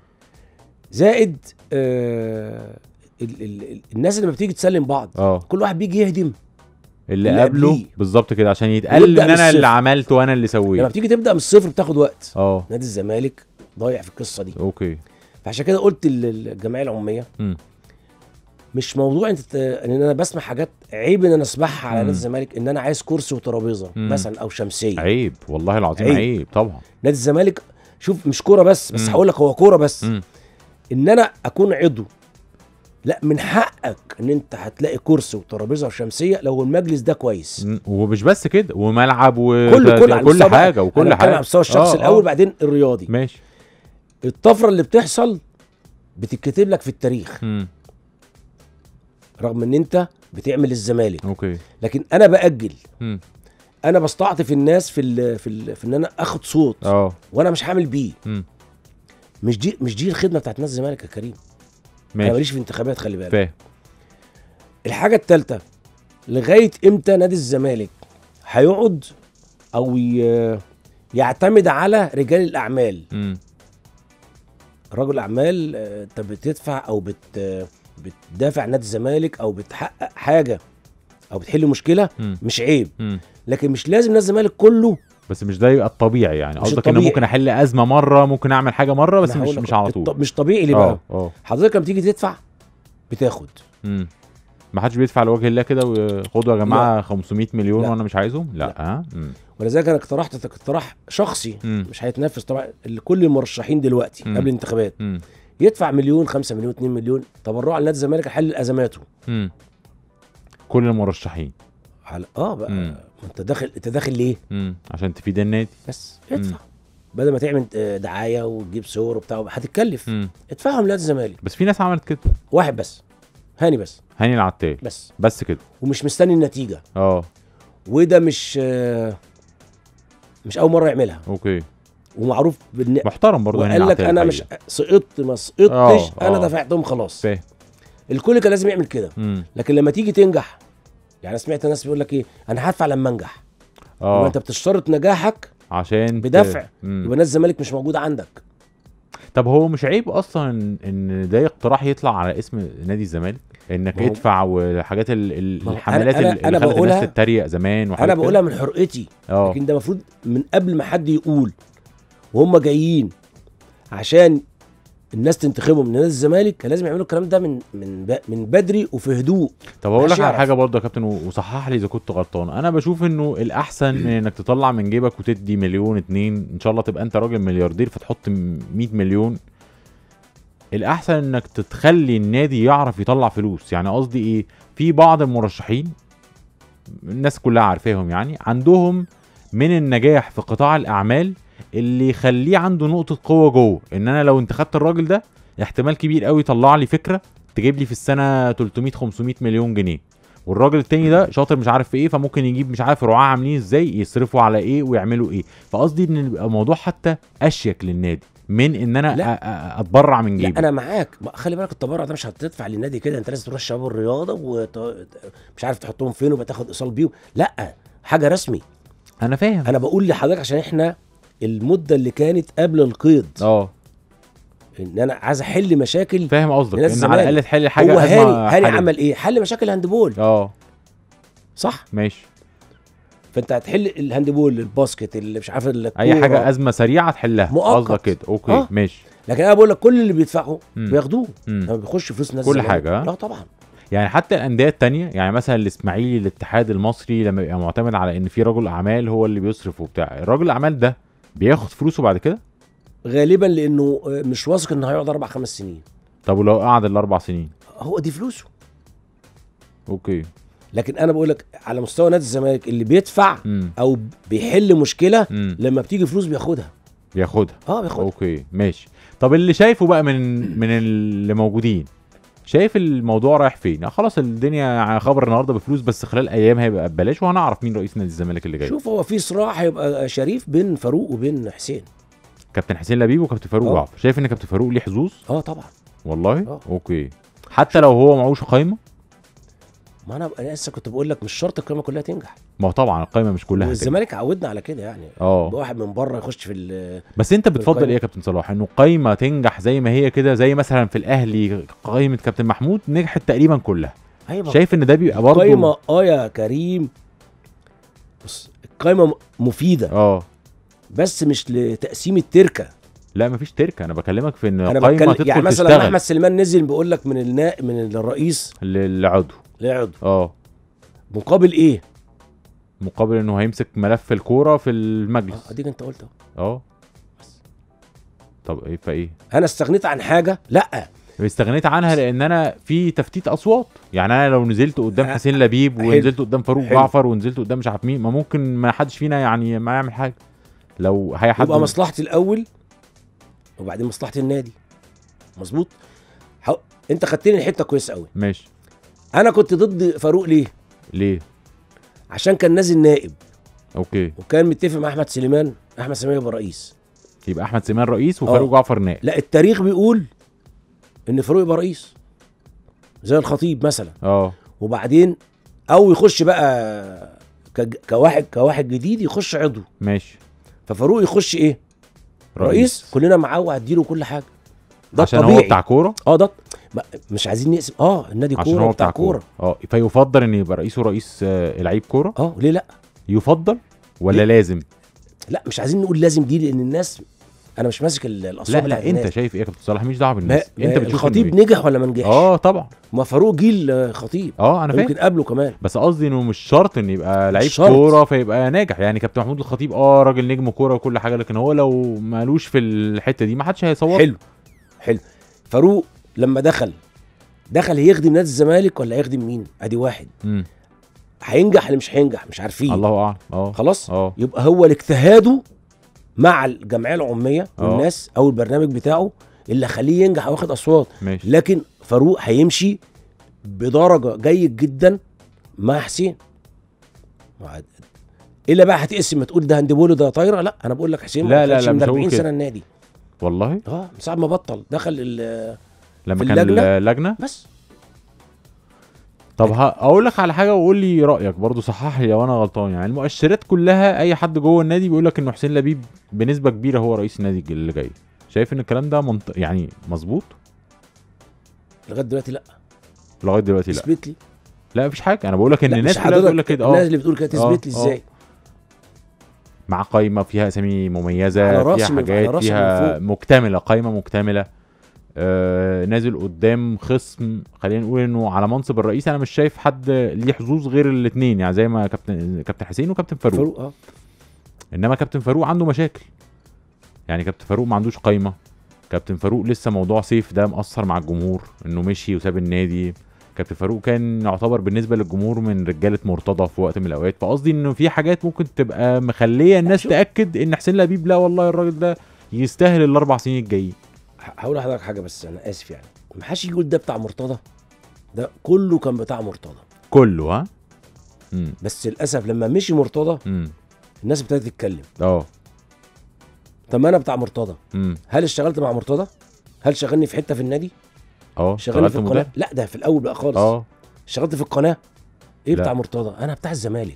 زائد آه ال ال ال الناس اللي لما بتيجي تسلم بعض اه كل واحد بيجي يهدم اللي اللي قبله قبليه. بالظبط كده عشان يتقال ويبدأ ان من انا اللي الصفر. عملت وانا اللي لما سويت بتيجي تبدا من الصفر بتاخد وقت اه نادي الزمالك ضايع في القصه دي اوكي فعشان كده قلت لل- الجمعيه العموميه مم. مش موضوع انت ت- ان انا بسمع حاجات عيب ان انا اسمعها على مم. نادي الزمالك ان انا عايز كرسي وترابيزه مم. مثلا او شمسيه عيب والله العظيم عيب. عيب, طبعا نادي الزمالك شوف مش كوره بس بس مم. هقول لك هو كوره بس مم. ان انا اكون عضو لا من حقك ان انت هتلاقي كرسي وترابيزه وشمسيه لو المجلس ده كويس مم. ومش بس كده وملعب و كل كل على كل المستوى بقى. حاجه وكل أنا بتكلم حاجه على مستوى الشخص آه، الاول آه. بعدين الرياضي ماشي الطفره اللي بتحصل بتتكتب لك في التاريخ مم. رغم ان انت بتعمل الزمالك اوكي لكن انا باجل مم. انا بستعطف الناس في ال في ال في ان انا اخد صوت اه وانا مش هعمل بيه مم. مش دي مش دي الخدمه بتاعت نادي الزمالك يا كريم انا ماشي ماليش في انتخابات خلي بالك فاهم الحاجه الثالثه لغايه امتى نادي الزمالك هيقعد او ي- يعتمد على رجال الاعمال مم. رجل اعمال آه، انت بتدفع او بت آه، بتدافع نادي الزمالك او بتحقق حاجه او بتحل مشكله مم. مش عيب مم. لكن مش لازم نادي الزمالك كله بس مش ده يبقى الطبيعي يعني مش قصدك ان الطبيعي. ممكن احل ازمه مره ممكن اعمل حاجه مره بس أنا مش هقول لك مش على الط- طول مش طبيعي ليه بقى اه اه حضرتك لما تيجي تدفع بتاخد مم. ما حدش بيدفع لوجه الله كده وخدوا يا جماعه 500 مليون لا. وانا مش عايزهم لا, لا. ها مم. ولذلك انا اقترحت اقتراح شخصي مم. مش هيتنفذ طبعا لكل المرشحين دلوقتي مم. قبل الانتخابات مم. يدفع مليون 5 مليون 2 مليون تبرعا لنادي الزمالك يحل ازماته مم. كل المرشحين على اه بقى مم. ما انت داخل انت داخل ليه مم. عشان تفيد النادي بس ادفع بدل ما تعمل آه، دعايه وتجيب صور وبتاع هتتكلف مم. ادفعهم لنادي الزمالك بس في ناس عملت كده واحد بس هاني بس هاني العتال بس بس كده ومش مستني النتيجه اه وده مش آه، مش اول مره يعملها اوكي ومعروف بالن... محترم برضه هاني وقال لك العتال انا مش الحقيقة. سقطت ما سقطتش آه، انا آه. دفعتهم خلاص فاهم الكل كان لازم يعمل كده مم. لكن لما تيجي تنجح يعني أنا سمعت ناس بيقول لك ايه انا هدفع لما انجح يبقى اه انت بتشترط نجاحك عشان ت- بدفع. مم. يبقى نادي الزمالك مش موجود عندك طب هو مش عيب اصلا إن- ان ده اقتراح يطلع على اسم نادي الزمالك انك ما هو- ادفع والحاجات ال- ال- ما هو الحملات أنا- اللي أنا- أنا خلت بقولها- الناس تتريق زمان وحاجات انا كده. بقولها من حرقتي اه لكن ده المفروض من قبل ما حد يقول وهم جايين عشان الناس تنتخبهم من نادي الزمالك كان لازم يعملوا الكلام ده من من ب- من بدري وفي هدوء طب هقول لك محدش على يعرف. حاجه برضه يا كابتن و- وصحح لي اذا كنت غلطان انا بشوف انه الاحسن من انك تطلع من جيبك وتدي مليون اتنين ان شاء الله تبقى انت راجل ملياردير فتحط م- 100 مليون الاحسن انك تتخلي النادي يعرف يطلع فلوس يعني قصدي ايه في بعض المرشحين الناس كلها عارفاهم يعني عندهم من النجاح في قطاع الاعمال اللي يخليه عنده نقطه قوه جوه ان انا لو انتخبت الراجل ده احتمال كبير قوي يطلع لي فكره تجيب لي في السنه 300 500 مليون جنيه والراجل التاني ده شاطر مش عارف في ايه فممكن يجيب مش عارف رعاة عاملين ازاي يصرفوا على ايه ويعملوا ايه فقصدي ان يبقى الموضوع حتى اشيك للنادي من ان انا لا. أ- أ- اتبرع من لا جيبي انا معاك ما- خلي بالك التبرع ده مش هتدفع للنادي كده انت لازم تروح شباب الرياضه ومش عارف تحطهم فين وبتاخد ايصال بيهم لا حاجه رسمي انا فاهم انا بقول لحضرتك عشان احنا المده اللي كانت قبل القيد اه ان انا عايز احل مشاكل فاهم قصدك لنادي ان على الزمالك. الاقل تحل حاجه هو أزمة هاني هاني حالية. عمل ايه حل مشاكل الهاندبول اه صح ماشي فانت هتحل الهاندبول الباسكت اللي مش عارف الكورة. اي حاجه ازمه سريعه تحلها مؤقت. قصدك كده اوكي آه. ماشي لكن انا بقول لك كل اللي بيدفعوا مم. بياخدوه مم. لما بيخش فلوس ناس كل الزمالك. حاجة، ها؟ لا طبعا يعني حتى الانديه التانية يعني مثلا الاسماعيلي الاتحاد المصري لما يبقى معتمد على ان في رجل اعمال هو اللي بيصرف وبتاع الراجل الاعمال ده بياخد فلوسه بعد كده غالبا لانه آه، مش واثق انه هيقعد اربع خمس سنين طب ولو قعد الاربع سنين هو دي فلوسه اوكي لكن انا بقول لك على مستوى نادي الزمالك اللي بيدفع امم او بيحل مشكله امم لما بتيجي فلوس بياخدها ياخدها اه بياخدها اوكي ماشي طب اللي شايفه بقى من من اللي موجودين شايف الموضوع رايح فين يعني خلاص الدنيا خبر النهارده بفلوس بس خلال ايام هيبقى ببلاش وهنعرف مين رئيس نادي الزمالك اللي جاي شوف هو في صراع هيبقى شريف بين فاروق وبين حسين كابتن حسين لبيب وكابتن فاروق آه. جعفر شايف ان كابتن فاروق ليه حظوظ اه طبعا والله آه. اوكي حتى لو هو معهوش قايمه ما انا انا لسه كنت بقول لك مش شرط القائمه كلها تنجح ما هو طبعا القايمه مش كلها هتنجح. والزمالك عودنا على كده يعني اه واحد من بره يخش في ال- بس انت بتفضل القايمة. ايه يا كابتن صلاح انه قايمه تنجح زي ما هي كده زي مثلا في الاهلي قايمه كابتن محمود نجحت تقريبا كلها ايوه شايف ان ده بيبقى برضه القايمه اه يا كريم بص القايمه م- مفيده اه بس مش لتقسيم التركه لا مفيش تركه انا بكلمك في ان انا القايمه بتكلم تدخل يعني مثلا لما تشتغل احمد سليمان نزل بيقول لك من النا... من الرئيس للعضو لعضو اه مقابل ايه؟ مقابل انه هيمسك ملف الكوره في المجلس اه اديك انت قلت اهو اه طب ايه فايه انا استغنيت عن حاجه لا استغنيت عنها لان انا في تفتيت اصوات يعني انا لو نزلت قدام ح- حسين لبيب حلو. ونزلت قدام فاروق حلو. جعفر ونزلت قدام مش عارف مين ما ممكن ما حدش فينا يعني ما يعمل حاجه لو هي حد يبقى مصلحتي الاول وبعدين مصلحه النادي مظبوط حو... انت خدتني الحته كويس قوي ماشي انا كنت ضد فاروق ليه ليه عشان كان نازل نائب اوكي وكان متفق مع احمد سليمان احمد سليمان يبقى رئيس يبقى احمد سليمان رئيس وفاروق آه. جعفر نائب لا التاريخ بيقول ان فاروق يبقى رئيس زي الخطيب مثلا اه وبعدين او يخش بقى كج... كواحد كواحد جديد يخش عضو ماشي ففاروق يخش ايه رئيس, رئيس. كلنا معاه وهديله كل حاجه ده عشان الطبيعي هو بتاع كوره اه ده ما- مش عايزين نقسم اه النادي عشان كوره هو بتاع كوره اه فيفضل ان يبقى رئيسه رئيس آه، لعيب كوره اه ليه لا يفضل ولا ليه؟ لازم لا مش عايزين نقول لازم دي لان الناس انا مش ماسك ال- لا الاصوات لا بتاعت انت الناس. شايف ايه يا كابتن صلاح مش دعوه ما بالناس ما انت بتشوف الخطيب إنه إيه؟ نجح ولا ما نجحش اه طبعا ما فاروق جيل آه، خطيب اه انا فاهم ممكن قبله كمان بس قصدي انه مش شرط ان يبقى لعيب شرط. كوره فيبقى ناجح يعني كابتن محمود الخطيب اه راجل نجم كوره وكل حاجه لكن هو لو مالوش في الحته دي ما حدش هيصور حلو حلو فاروق لما دخل دخل هيخدم نادي الزمالك ولا هيخدم مين ادي واحد مم. هينجح ولا مش هينجح مش عارفين الله اعلم اه خلاص اه يبقى هو اجتهاده مع الجمعيه العموميه آه. والناس او البرنامج بتاعه اللي خليه ينجح او ياخد اصوات ماشي لكن فاروق هيمشي بدرجه جيد جدا مع حسين وعد- الا بقى هتقسم ما تقول ده هندبوله ده طايره لا انا بقول لك حسين ما لا، لا، دخلش لا، من مش هقول 40 كده. سنه النادي والله اه من ساعه ما بطل دخل ال- لما في كان اللجنة؟ اللجنه بس طب ه- اقول لك على حاجه وقول لي رايك برضو صحح لي لو انا غلطان يعني المؤشرات كلها اي حد جوه النادي بيقول لك انه حسين لبيب بنسبه كبيره هو رئيس النادي اللي جاي شايف ان الكلام ده منط... يعني مظبوط لغايه دلوقتي لا لغايه دلوقتي لا اثبت لي لا مفيش حاجه انا بقول لك ان لا، الناس مش كلها بتقول حضرتك لك كده الناس اه اللي بتقول كده آه، تثبت لي آه. ازاي مع قايمه فيها اسامي مميزه على فيها راسي من- على حاجات راسي فيها من فوق. مكتمله قايمه مكتمله آه نازل قدام خصم خلينا نقول انه على منصب الرئيس انا مش شايف حد ليه حظوظ غير الاثنين يعني زي ما كابتن كابتن حسين وكابتن فاروق, فاروق. فاروق اه انما كابتن فاروق عنده مشاكل يعني كابتن فاروق ما عندوش قايمه كابتن فاروق لسه موضوع سيف ده مأثر مع الجمهور انه مشي وساب النادي كابتن فاروق كان يعتبر بالنسبه للجمهور من رجاله مرتضى في وقت من الاوقات فقصدي انه في حاجات ممكن تبقى مخليه الناس شوف. تاكد ان حسين لبيب لا والله الراجل ده يستاهل الاربع سنين الجايين ه- هقول لحضرتك حاجه بس انا اسف يعني ما حدش يقول ده بتاع مرتضى ده كله كان بتاع مرتضى كله ها امم بس للاسف لما مشي مرتضى امم الناس ابتدت تتكلم اه طب ما انا بتاع مرتضى امم هل اشتغلت مع مرتضى هل شغلني في حته في النادي اه شغلني في اشتغلت القناه مدرب لا ده في الاول بقى خالص اه اشتغلت في القناه ايه لا. بتاع مرتضى انا بتاع الزمالك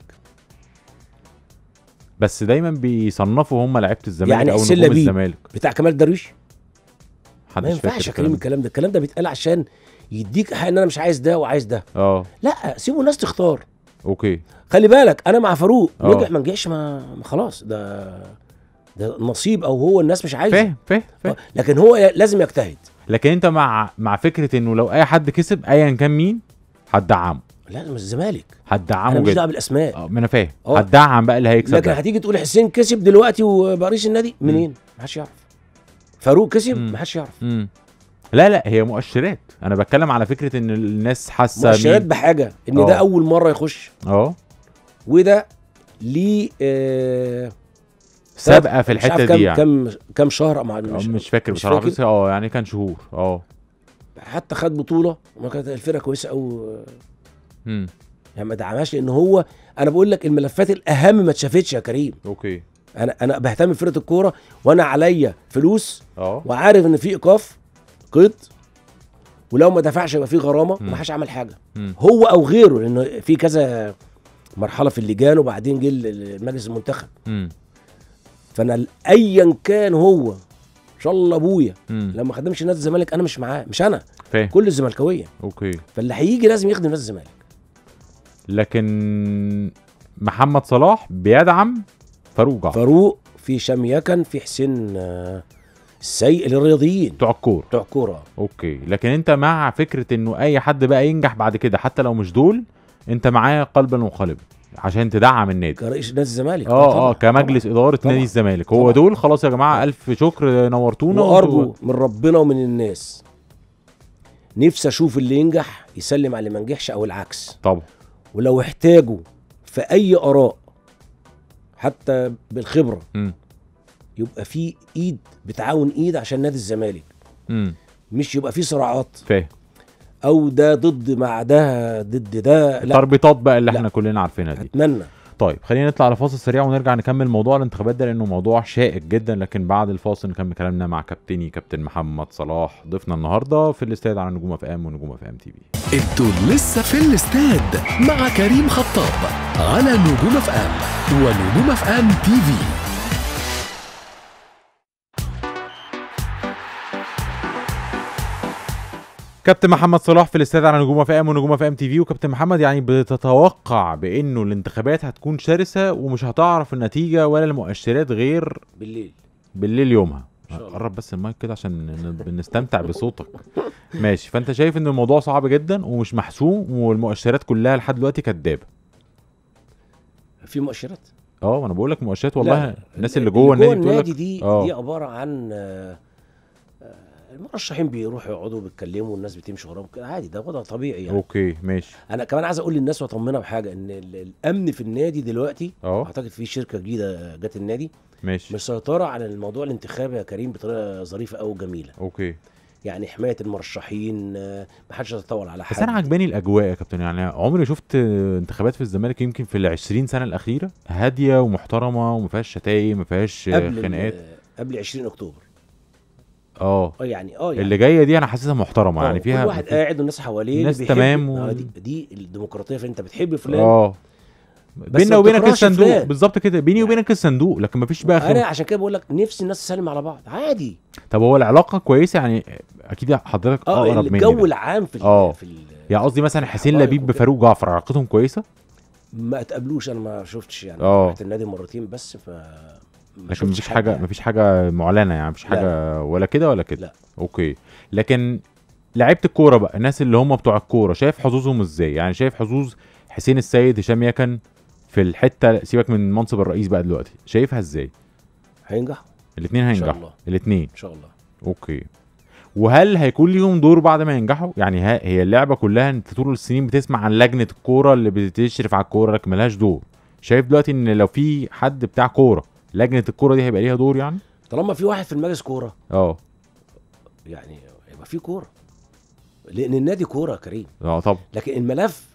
بس دايما بيصنفوا هم لعيبه الزمالك يعني او حسين نجوم لبيب. الزمالك بتاع كمال درويش ما محدش فاكر ينفعش يا الكلام كريم ده. الكلام ده الكلام ده بيتقال عشان يديك حق ان انا مش عايز ده وعايز ده اه لا سيبوا الناس تختار اوكي خلي بالك انا مع فاروق آه. نجح ما نجحش ما ما خلاص ده ده نصيب او هو الناس مش عايزه فاهم فاهم فاهم آه، لكن هو ي- لازم يجتهد لكن انت مع مع فكره انه لو اي حد كسب ايا كان مين هتدعمه لازم الزمالك انا هتدعمه مش جدا دعوه بالاسماء اه ما انا فاهم اه. هتدعم بقى اللي هيكسب لكن ده. هتيجي تقول حسين كسب دلوقتي وبقى رئيس النادي منين؟ ما حدش يعرف فاروق كسب مم. ما حدش يعرف امم لا لا هي مؤشرات انا بتكلم على فكره ان الناس حاسه مؤشرات مين- بحاجه ان ده آه. اول مره يخش اه وده ليه آه سابقه في مش عارف الحته كام دي يعني كام كام شهر مع آه، مش, مش فاكر مش بصراحه فاكر. بس اه يعني كان شهور اه حتى خد بطوله وما كانت الفرقه كويسه قوي امم يعني ما دعمهاش لان هو انا بقول لك الملفات الاهم ما اتشافتش يا كريم اوكي انا انا بهتم بفرقه الكوره وانا عليا فلوس اه وعارف ان في ايقاف قيد ولو ما دفعش يبقى في غرامه مم. وما حدش عمل حاجه مم. هو او غيره لانه في كذا مرحله في اللجان وبعدين جه المجلس المنتخب امم فانا ايا كان هو ان شاء الله ابويا امم لما خدمش نادي الزمالك انا مش معاه مش انا فاهم كل الزملكاويه اوكي فاللي هيجي لازم يخدم نادي الزمالك لكن محمد صلاح بيدعم فاروق جعفر فاروق في هشام يكن في حسين آه، السيء الرياضيين بتوع الكوره بتوع الكوره اوكي لكن انت مع فكره انه اي حد بقى ينجح بعد كده حتى لو مش دول انت معاه قلبا وقالبا عشان تدعم النادي كرئيس نادي الزمالك اه طبعاً، اه كمجلس طبعاً. اداره طبعاً. نادي الزمالك هو طبعاً. دول خلاص يا جماعه الف شكر نورتونا وارجو وانتوا- من ربنا ومن الناس نفسي اشوف اللي ينجح يسلم على اللي ما نجحش او العكس طبعا ولو احتاجوا في اي اراء حتى بالخبره امم يبقى في ايد بتعاون ايد عشان نادي الزمالك امم مش يبقى في صراعات فاهم او ده ضد مع ده ضد ده لا التربيطات بقى اللي لا. احنا كلنا عارفينها دي اتمنى طيب خلينا نطلع على فاصل سريع ونرجع نكمل موضوع الانتخابات ده لانه موضوع شائك جدا لكن بعد الفاصل نكمل كلامنا مع كابتني كابتن محمد صلاح ضيفنا النهارده في الاستاد على نجوم اف ام ونجوم اف ام تي في انتوا لسه في الاستاد مع كريم خطاب على نجوم اف ام ونجوم اف ام تي في كابتن محمد صلاح في الاستاد على نجوم اف ام ونجوم اف ام تي في وكابتن محمد يعني بتتوقع بانه الانتخابات هتكون شرسه ومش هتعرف النتيجه ولا المؤشرات غير بالليل بالليل يومها إن شاء الله. قرب بس المايك كده عشان ن- نستمتع بصوتك ماشي فانت شايف ان الموضوع صعب جدا ومش محسوم والمؤشرات كلها لحد دلوقتي كدابه في مؤشرات اه وانا بقول لك مؤشرات والله لا، الناس اللي جوه النادي بتقول النادي لك دي آه. دي عباره عن آه، آه، المرشحين بيروحوا يقعدوا بيتكلموا والناس بتمشي وراهم كده عادي ده وضع طبيعي يعني اوكي ماشي انا كمان عايز اقول للناس واطمنها بحاجه ان ال- الامن في النادي دلوقتي اه اعتقد في شركه جديده جت النادي ماشي مسيطره على الموضوع الانتخابي يا كريم بطريقه ظريفه قوي وجميله اوكي يعني حمايه المرشحين آه، ما حدش يتطاول على حد بس انا عجباني الاجواء يا كابتن يعني عمري شفت انتخابات في الزمالك يمكن في ال 20 سنه الاخيره هاديه ومحترمه وما فيهاش شتايم ما فيهاش قبل خناقات ال- قبل 20 اكتوبر اه اه يعني اه يعني اللي جايه دي انا حاسسها محترمه آه، يعني فيها كل واحد قاعد والناس حواليه الناس اللي بيحب- تمام و- آه دي, دي الديمقراطيه فانت بتحب فلان اه بيننا ما وبينك بتكرهش الصندوق فلان. بالظبط كده بيني يعني- وبينك الصندوق لكن مفيش بقى انا خم... عشان كده بقول لك نفسي الناس تسلم على بعض عادي طب هو العلاقه كويسه يعني اكيد حضرتك اه اقرب مني الجو بقى. العام في ال- آه. في ال- يعني قصدي مثلا حسين الحقائق لبيب وكده. بفاروق جعفر علاقتهم كويسه ما اتقابلوش انا ما شفتش يعني آه. رحت النادي مرتين بس ف ما لكن شفتش مفيش حاجه يعني. مفيش حاجه معلنه يعني مفيش لا. حاجه ولا كده ولا كده لا. اوكي لكن لعيبه الكوره بقى الناس اللي هم بتوع الكوره شايف حظوظهم ازاي يعني شايف حظوظ حسين السيد هشام يكن في الحته سيبك من منصب الرئيس بقى دلوقتي شايفها ازاي هينجحوا الاثنين ان شاء هينجحوا الله الاثنين ان شاء الله اوكي وهل هيكون ليهم دور بعد ما ينجحوا يعني ها هي اللعبه كلها انت طول السنين بتسمع عن لجنه الكوره اللي بتشرف على الكوره لكن ملهاش دور شايف دلوقتي ان لو في حد بتاع كوره لجنه الكوره دي هيبقى ليها دور يعني طالما في واحد في المجلس كوره اه يعني يبقى في كوره لان النادي كوره يا كريم اه طب لكن الملف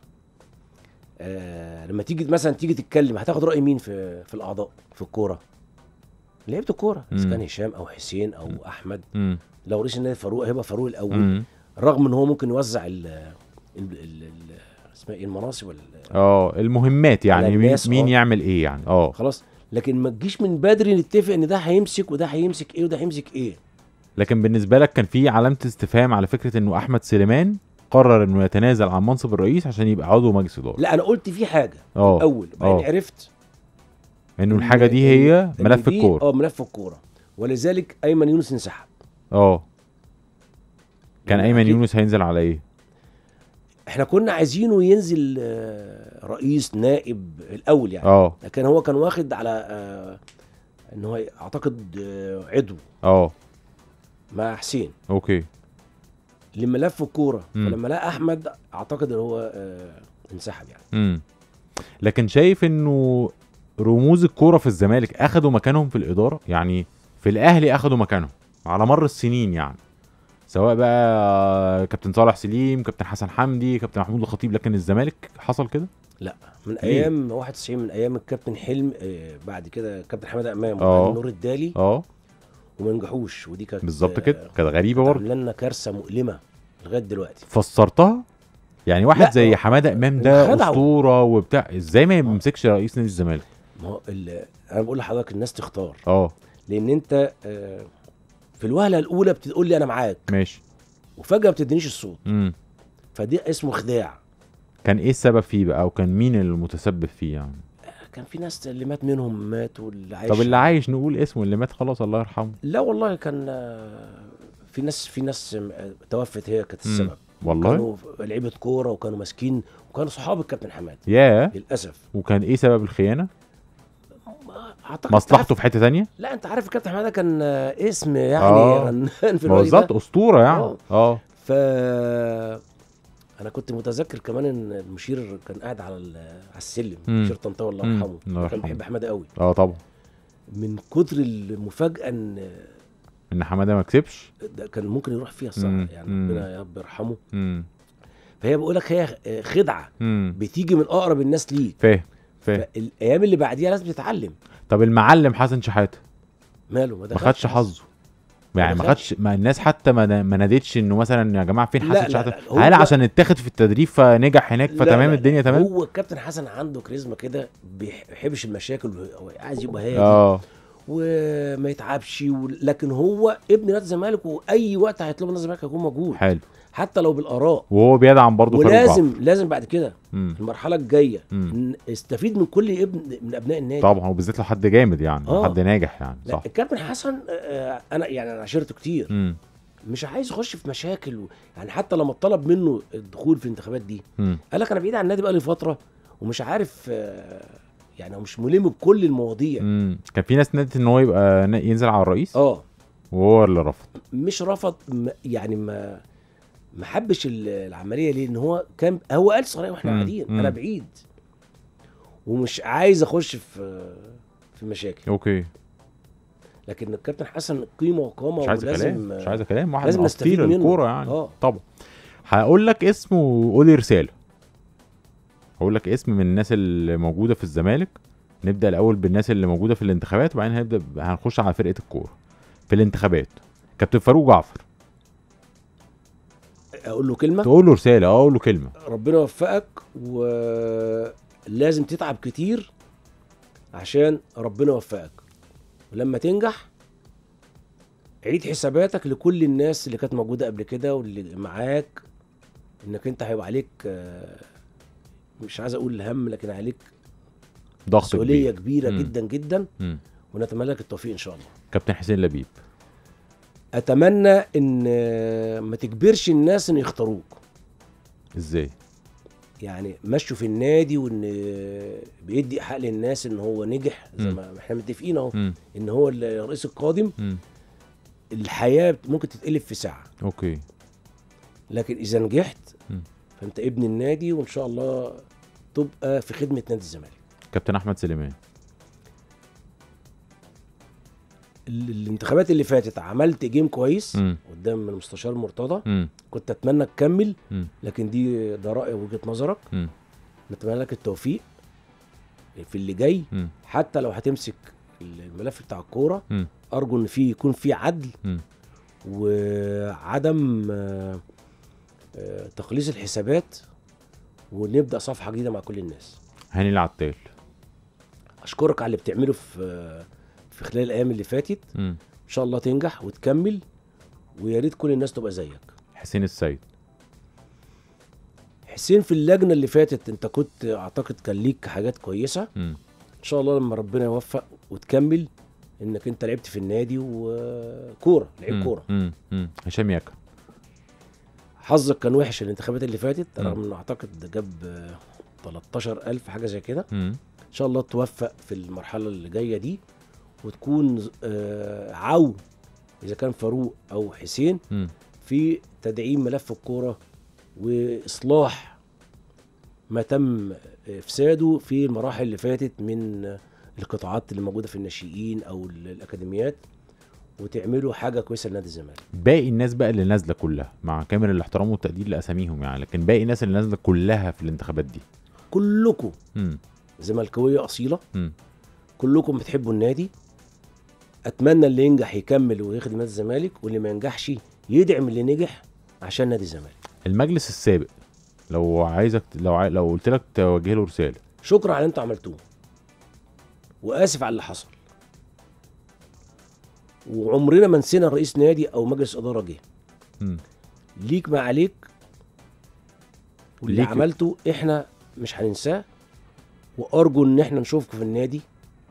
آه لما تيجي مثلا تيجي تتكلم هتاخد راي مين في في الاعضاء في الكوره لعيبه الكوره اذا مم. كان هشام او حسين او احمد امم لو رئيس النادي فاروق هيبقى فاروق الاول امم رغم ان هو ممكن يوزع ال ال ال ال اسمها ايه المناصب ولا اه المهمات يعني على مين, الناس، مين آه. يعمل ايه يعني اه خلاص لكن ما تجيش من بدري نتفق ان ده هيمسك وده هيمسك ايه وده هيمسك ايه لكن بالنسبه لك كان في علامه استفهام على فكره انه احمد سليمان قرر انه يتنازل عن منصب الرئيس عشان يبقى عضو مجلس اداره لا انا قلت في حاجه اه اول بعدين آه. عرفت انه إن- الحاجه دي إن- هي إن ملف دي- الكوره اه ملف الكوره ولذلك ايمن يونس انسحب اه كان يعني ايمن أكيد يونس هينزل على ايه احنا كنا عايزينه ينزل آه، رئيس نائب الاول يعني اه لكن هو كان واخد على آه، ان هو اعتقد آه، عضو اه مع حسين اوكي لملف الكوره مم. فلما لقى احمد اعتقد ان هو آه انسحب يعني امم لكن شايف انه رموز الكوره في الزمالك اخدوا مكانهم في الاداره يعني في الاهلي اخدوا مكانهم على مر السنين يعني سواء بقى كابتن صالح سليم كابتن حسن حمدي كابتن محمود الخطيب لكن الزمالك حصل كده من ليه؟ ايام 91 من ايام الكابتن حلم آه بعد كده كابتن حماده امام آه. وبعدين نور الدالي اه وما نجحوش ودي كانت بالظبط آه، كده كانت غريبه برضه عامله لنا كارثه مؤلمه لغايه دلوقتي فسرتها يعني واحد لا، زي هو- حماده امام ده خدعوا. اسطوره وبتاع ازاي ما يمسكش رئيس نادي الزمالك ما هو ال- انا بقول لحضرتك الناس تختار اه لان انت آه في الوهله الاولى بتقول لي انا معاك ماشي وفجاه ما بتدينيش الصوت امم فدي اسمه خداع كان ايه السبب فيه بقى او كان مين المتسبب فيه يعني كان في ناس اللي مات منهم مات واللي عايش طب اللي عايش نقول اسمه اللي مات خلاص الله يرحمه لا والله كان آه، في ناس في ناس آه، توفت هي كانت مم. السبب والله كانوا لعيبه كوره وكانوا ماسكين وكانوا صحاب الكابتن حماد ياه للاسف وكان ايه سبب الخيانه ما- اعتقد مصلحته في حته تانية لا انت عارف الكابتن حماده كان آه، اسم يعني آه. رنان في ما هو الوقت ده بالظبط اسطوره يعني آه. اه ف انا كنت متذكر كمان ان المشير كان قاعد على ال- على السلم مم. مشير طنطاوي الله مم. يرحمه الله كان يرحمه. بيحب حماده قوي اه طبعا من كتر المفاجاه ان ان حماده ما كسبش ده كان ممكن يروح فيها الصراحه مم. يعني مم. ربنا يا رب يرحمه امم فهي بقول لك هي خدعه امم بتيجي من اقرب الناس ليك فاهم فاهم فالايام اللي بعديها لازم تتعلم طب المعلم حسن شحاته ماله ما ما دخلش خدش حظه يعني ما دخلش. خدش ما الناس حتى ما ما نادتش انه مثلا يا جماعه فين لا، حسن لا، شحاته لا، هو- هل عشان اتاخد في التدريب فنجح هناك لا، فتمام لا، الدنيا تمام هو الكابتن حسن عنده كاريزما كده بيحبش المشاكل هو عايز يبقى هادي اه وما يتعبش و... لكن هو ابن نادي الزمالك واي وقت هيطلبه نادي الزمالك هيكون موجود حلو حتى لو بالاراء وهو بيدعم برضه فاروق ولازم جعفر. لازم بعد كده مم. في المرحله الجايه مم. ن- استفيد من كل ابن من ابناء النادي طبعا وبالذات لو حد جامد يعني آه. حد ناجح يعني لا صح الكابتن حسن آه، انا يعني انا عشرته كتير امم مش عايز يخش في مشاكل و... يعني حتى لما طلب منه الدخول في الانتخابات دي امم قال لك انا بعيد عن النادي بقالي فتره ومش عارف آه، يعني هو مش ملم بكل المواضيع امم كان في ناس نادت ان هو يبقى نا- ينزل على الرئيس اه وهو اللي رفض مش رفض م- يعني ما ما حبش ال- العمليه ليه ان هو كان هو قال صريح واحنا مم. قاعدين مم. انا بعيد ومش عايز اخش في في مشاكل اوكي لكن الكابتن حسن قيمه وقامه مش عايز ولازم كلام مش عايز كلام واحد لازم من نستفيد اساطير منه. الكوره يعني اه طبعا هقول لك اسمه وقولي رساله هقول لك اسم من الناس اللي موجوده في الزمالك نبدا الاول بالناس اللي موجوده في الانتخابات وبعدين هنبدا ب- هنخش على فرقه الكوره في الانتخابات كابتن فاروق جعفر اقول له كلمه تقول له رساله اه اقول له كلمه ربنا يوفقك ولازم تتعب كتير عشان ربنا يوفقك ولما تنجح عيد حساباتك لكل الناس اللي كانت موجوده قبل كده واللي معاك انك انت هيبقى عليك آه، مش عايز اقول هم لكن عليك ضغط مسؤوليه كبير كبيره مم. جدا جدا مم. ونتمنى لك التوفيق ان شاء الله كابتن حسين لبيب اتمنى ان آه، ما تجبرش الناس ان يختاروك ازاي يعني مشوا في النادي وان بيدي حق للناس ان هو نجح زي مم. ما احنا متفقين اهو مم. ان هو الرئيس القادم مم. الحياه ممكن تتقلب في ساعه اوكي لكن اذا نجحت مم. فانت ابن النادي وان شاء الله تبقى في خدمه نادي الزمالك كابتن احمد سليمان ال- الانتخابات اللي فاتت عملت جيم كويس مم. قدام المستشار مرتضى مم. كنت اتمنى تكمل مم. لكن دي ده راي وجهه نظرك مم. نتمنى لك التوفيق في اللي جاي مم. حتى لو هتمسك الملف بتاع الكوره مم. ارجو ان في يكون في عدل مم. وعدم آه، آه، تقليص الحسابات ونبدا صفحه جديده مع كل الناس هاني العتال اشكرك على اللي بتعمله في في خلال الايام اللي فاتت مم. ان شاء الله تنجح وتكمل ويا ريت كل الناس تبقى زيك حسين السيد حسين في اللجنه اللي فاتت انت كنت اعتقد كان ليك حاجات كويسه مم. ان شاء الله لما ربنا يوفق وتكمل انك انت لعبت في النادي وكوره لعيب مم. كوره مم. مم. هشام ياكا حظك كان وحش الانتخابات اللي فاتت مم. رغم انه اعتقد جاب آه، 13000 حاجه زي كده مم. ان شاء الله توفق في المرحله اللي جايه دي وتكون آه، عون اذا كان فاروق او حسين مم. في تدعيم ملف الكوره واصلاح ما تم افساده في المراحل اللي فاتت من القطاعات اللي موجوده في الناشئين او الاكاديميات وتعملوا حاجه كويسه لنادي الزمالك باقي الناس بقى اللي نازله كلها مع كامل الاحترام والتقدير لاساميهم يعني لكن باقي الناس اللي نازله كلها في الانتخابات دي كلكم امم زملكاويه اصيله امم كلكم بتحبوا النادي اتمنى اللي ينجح يكمل ويخدم نادي الزمالك واللي ما ينجحش يدعم اللي نجح عشان نادي الزمالك المجلس السابق لو عايزك لو عاي... لو قلت لك توجه له رساله شكرا على اللي انتوا عملتوه واسف على اللي حصل وعمرنا ما نسينا رئيس نادي او مجلس اداره جه امم ليك ما عليك واللي ليك- عملته احنا مش هننساه وارجو ان احنا نشوفكم في النادي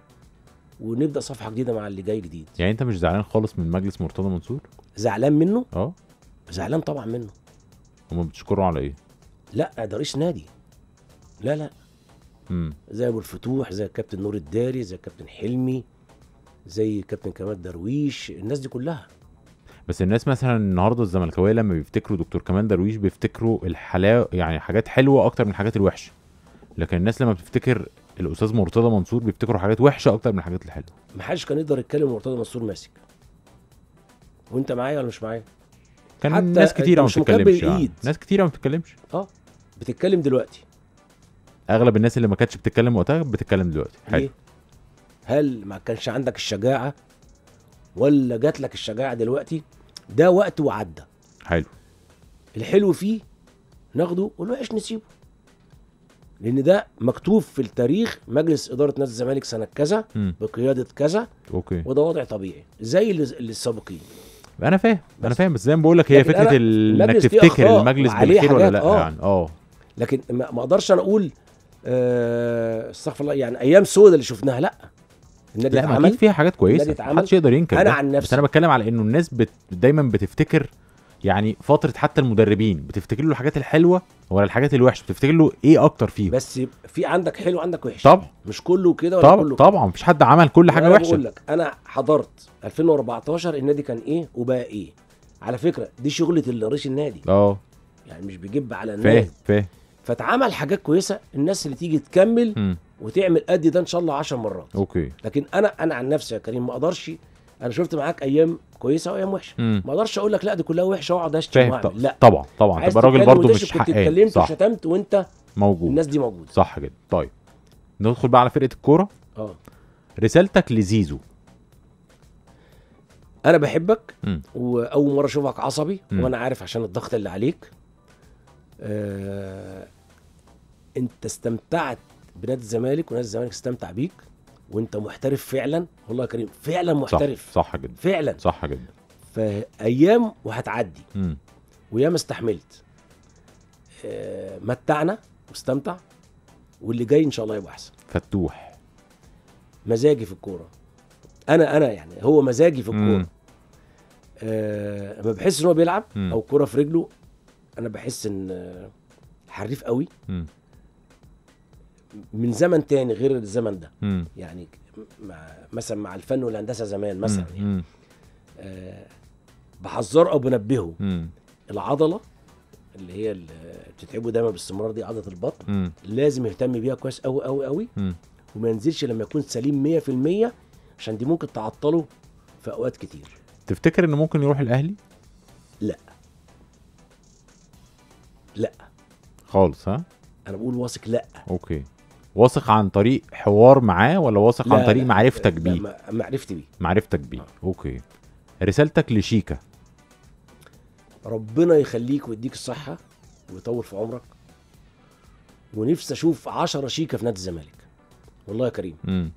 ونبدا صفحه جديده مع اللي جاي جديد يعني انت مش زعلان خالص من مجلس مرتضى منصور زعلان منه اه زعلان طبعا منه هم بتشكروا على ايه لا ده رئيس نادي لا لا امم زي ابو الفتوح زي الكابتن نور الداري زي الكابتن حلمي زي كابتن كمال درويش الناس دي كلها بس الناس مثلا النهارده الزملكاويه لما بيفتكروا دكتور كمال درويش بيفتكروا الحلاوه يعني حاجات حلوه اكتر من الحاجات الوحشه لكن الناس لما بتفتكر الاستاذ مرتضى منصور بيفتكروا حاجات وحشه اكتر من الحاجات الحلوه ما حدش كان يقدر يتكلم مرتضى منصور ماسك وانت معايا ولا مش معايا كان حتى ناس كتيره ما مش مكبر بتتكلمش يعني. الإيد. ناس كتيره ما بتتكلمش اه بتتكلم دلوقتي اغلب الناس اللي ما كانتش بتتكلم وقتها بتتكلم دلوقتي حلو ليه هل ما كانش عندك الشجاعه ولا جات لك الشجاعه دلوقتي ده وقت وعدى حلو الحلو فيه ناخده والوحش نسيبه لان ده مكتوب في التاريخ مجلس اداره نادي الزمالك سنه كذا امم بقياده كذا اوكي وده وضع طبيعي زي اللي اللي السابقين انا فاهم انا بس. فاهم بس زي ما بقول لك هي لكن فكره أنا ال- انك المجلس فيه تفتكر أخطاء المجلس وعليه بالخير ولا حاجات، لا آه. يعني اه لكن ما ما اقدرش انا اقول آه، استغفر الله يعني ايام سودة اللي شفناها لا النادي لا ما اتعمل اكيد فيها حاجات كويسه النادي اتعمل. محدش يقدر ينكر أنا ده. عن بس نفسي. انا بتكلم على انه الناس بت... دايما بتفتكر يعني فتره حتى المدربين بتفتكر له الحاجات الحلوه ولا الحاجات الوحشه بتفتكر له ايه اكتر فيهم بس في عندك حلو عندك وحش طبعا مش كله كده ولا طبعا كله طبعا مفيش حد عمل كل حاجه أنا وحشه بقول لك انا حضرت 2014 النادي كان ايه وبقى ايه على فكره دي شغله اللي رئيس النادي اه يعني مش بيجيب على النادي فاهم فاهم فاتعمل حاجات كويسه الناس اللي تيجي تكمل مم. وتعمل قد ده ان شاء الله 10 مرات اوكي لكن انا انا عن نفسي يا كريم ما اقدرش انا شفت معاك ايام كويسه وايام وحشه مم. ما اقدرش اقول لك لا دي كلها وحشه واقعد اشتم فاهم واعمل طبعا لا طبعا طبعا عايز تبقى راجل تتكلم برضه وتشتم، مش كنت حقاني اتكلمت صح وشتمت وانت موجود الناس دي موجوده صح كده طيب ندخل بقى على فرقه الكوره اه رسالتك لزيزو انا بحبك مم. واول مره اشوفك عصبي مم. وانا عارف عشان الضغط اللي عليك آه انت استمتعت بنادي الزمالك ونادي الزمالك استمتع بيك وانت محترف فعلا والله يا كريم فعلا صح محترف صح جدا فعلا صح جدا فايام وهتعدي مم. وياما استحملت آه متعنا واستمتع واللي جاي ان شاء الله يبقى احسن فتوح مزاجي في الكوره انا انا يعني هو مزاجي في مم. الكوره آه لما بحس ان هو بيلعب مم. او كرة في رجله انا بحس ان آه، حريف قوي مم. من زمن تاني غير الزمن ده مم. يعني مع مثلا مع الفن والهندسه زمان مثلا يعني مم. آه بحذره او بنبهه مم. العضله اللي هي اللي بتتعبه دايما باستمرار دي عضله البطن مم. لازم يهتم بيها كويس قوي قوي قوي مم. وما ينزلش لما يكون سليم 100% عشان دي ممكن تعطله في اوقات كتير تفتكر انه ممكن يروح الاهلي لا لا خالص ها انا بقول واثق لا اوكي واثق عن طريق حوار معاه ولا واثق عن لا، طريق لا، معرفتك لا، بيه ما- معرفتي بيه معرفتك بيه اوكي رسالتك لشيكا ربنا يخليك ويديك الصحة ويطول في عمرك ونفسي اشوف عشرة شيكة في نادي الزمالك والله يا كريم مم.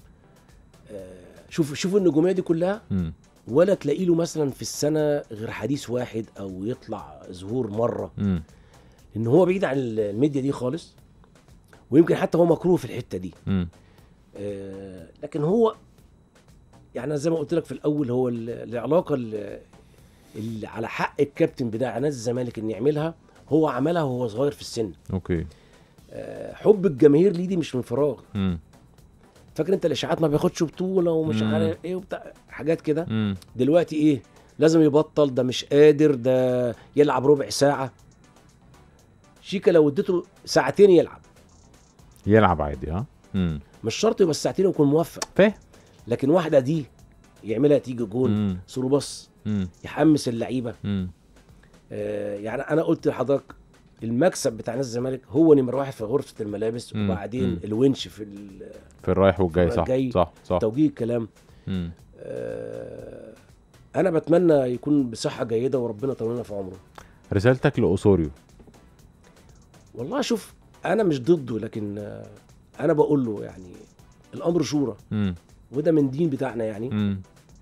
شوف شوف النجومية دي كلها مم. ولا تلاقي له مثلا في السنة غير حديث واحد او يطلع ظهور مرة مم. ان هو بعيد عن الميديا دي خالص ويمكن حتى هو مكروه في الحتة دي مم. آه، لكن هو يعني زي ما قلت لك في الاول هو ال- العلاقه اللي, اللي على حق الكابتن بتاع نادي الزمالك ان يعملها هو عملها وهو صغير في السن اوكي آه، حب الجماهير ليه دي مش من فراغ مم. فاكر انت الاشاعات ما بياخدش بطوله ومش مم. عارف ايه وبتاع حاجات كده مم. دلوقتي ايه لازم يبطل ده مش قادر ده يلعب ربع ساعه شيكا لو اديته ساعتين يلعب يلعب عادي ها امم مش شرط يبقى الساعتين يكون موفق فاهم لكن واحده دي يعملها تيجي جول مم. ثرو بص مم. يحمس اللعيبه مم. آه يعني انا قلت لحضرتك المكسب بتاع نادي الزمالك هو نمره واحد في غرفه الملابس مم. وبعدين مم. الونش في ال- في الرايح والجاي في صح الجاي. صح صح توجيه الكلام مم. آه انا بتمنى يكون بصحه جيده وربنا يطولنا في عمره رسالتك لاوسوريو والله شوف انا مش ضده لكن آه انا بقول له يعني الامر شورى مم. وده من دين بتاعنا يعني مم.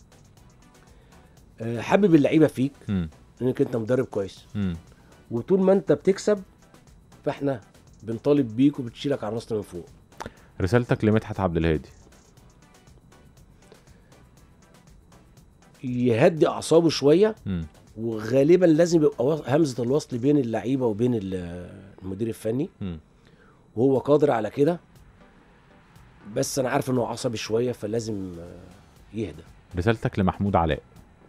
آه حبب اللعيبه فيك مم. انك انت مدرب كويس مم. وطول ما انت بتكسب فاحنا بنطالب بيك وبتشيلك على راسنا من فوق رسالتك لمدحت عبد الهادي يهدي اعصابه شويه مم. وغالبا لازم يبقى وا- همزه الوصل بين اللعيبه وبين ال- المدير الفني مم. وهو قادر على كده بس انا عارف انه عصبي شويه فلازم آه، يهدى رسالتك لمحمود علاء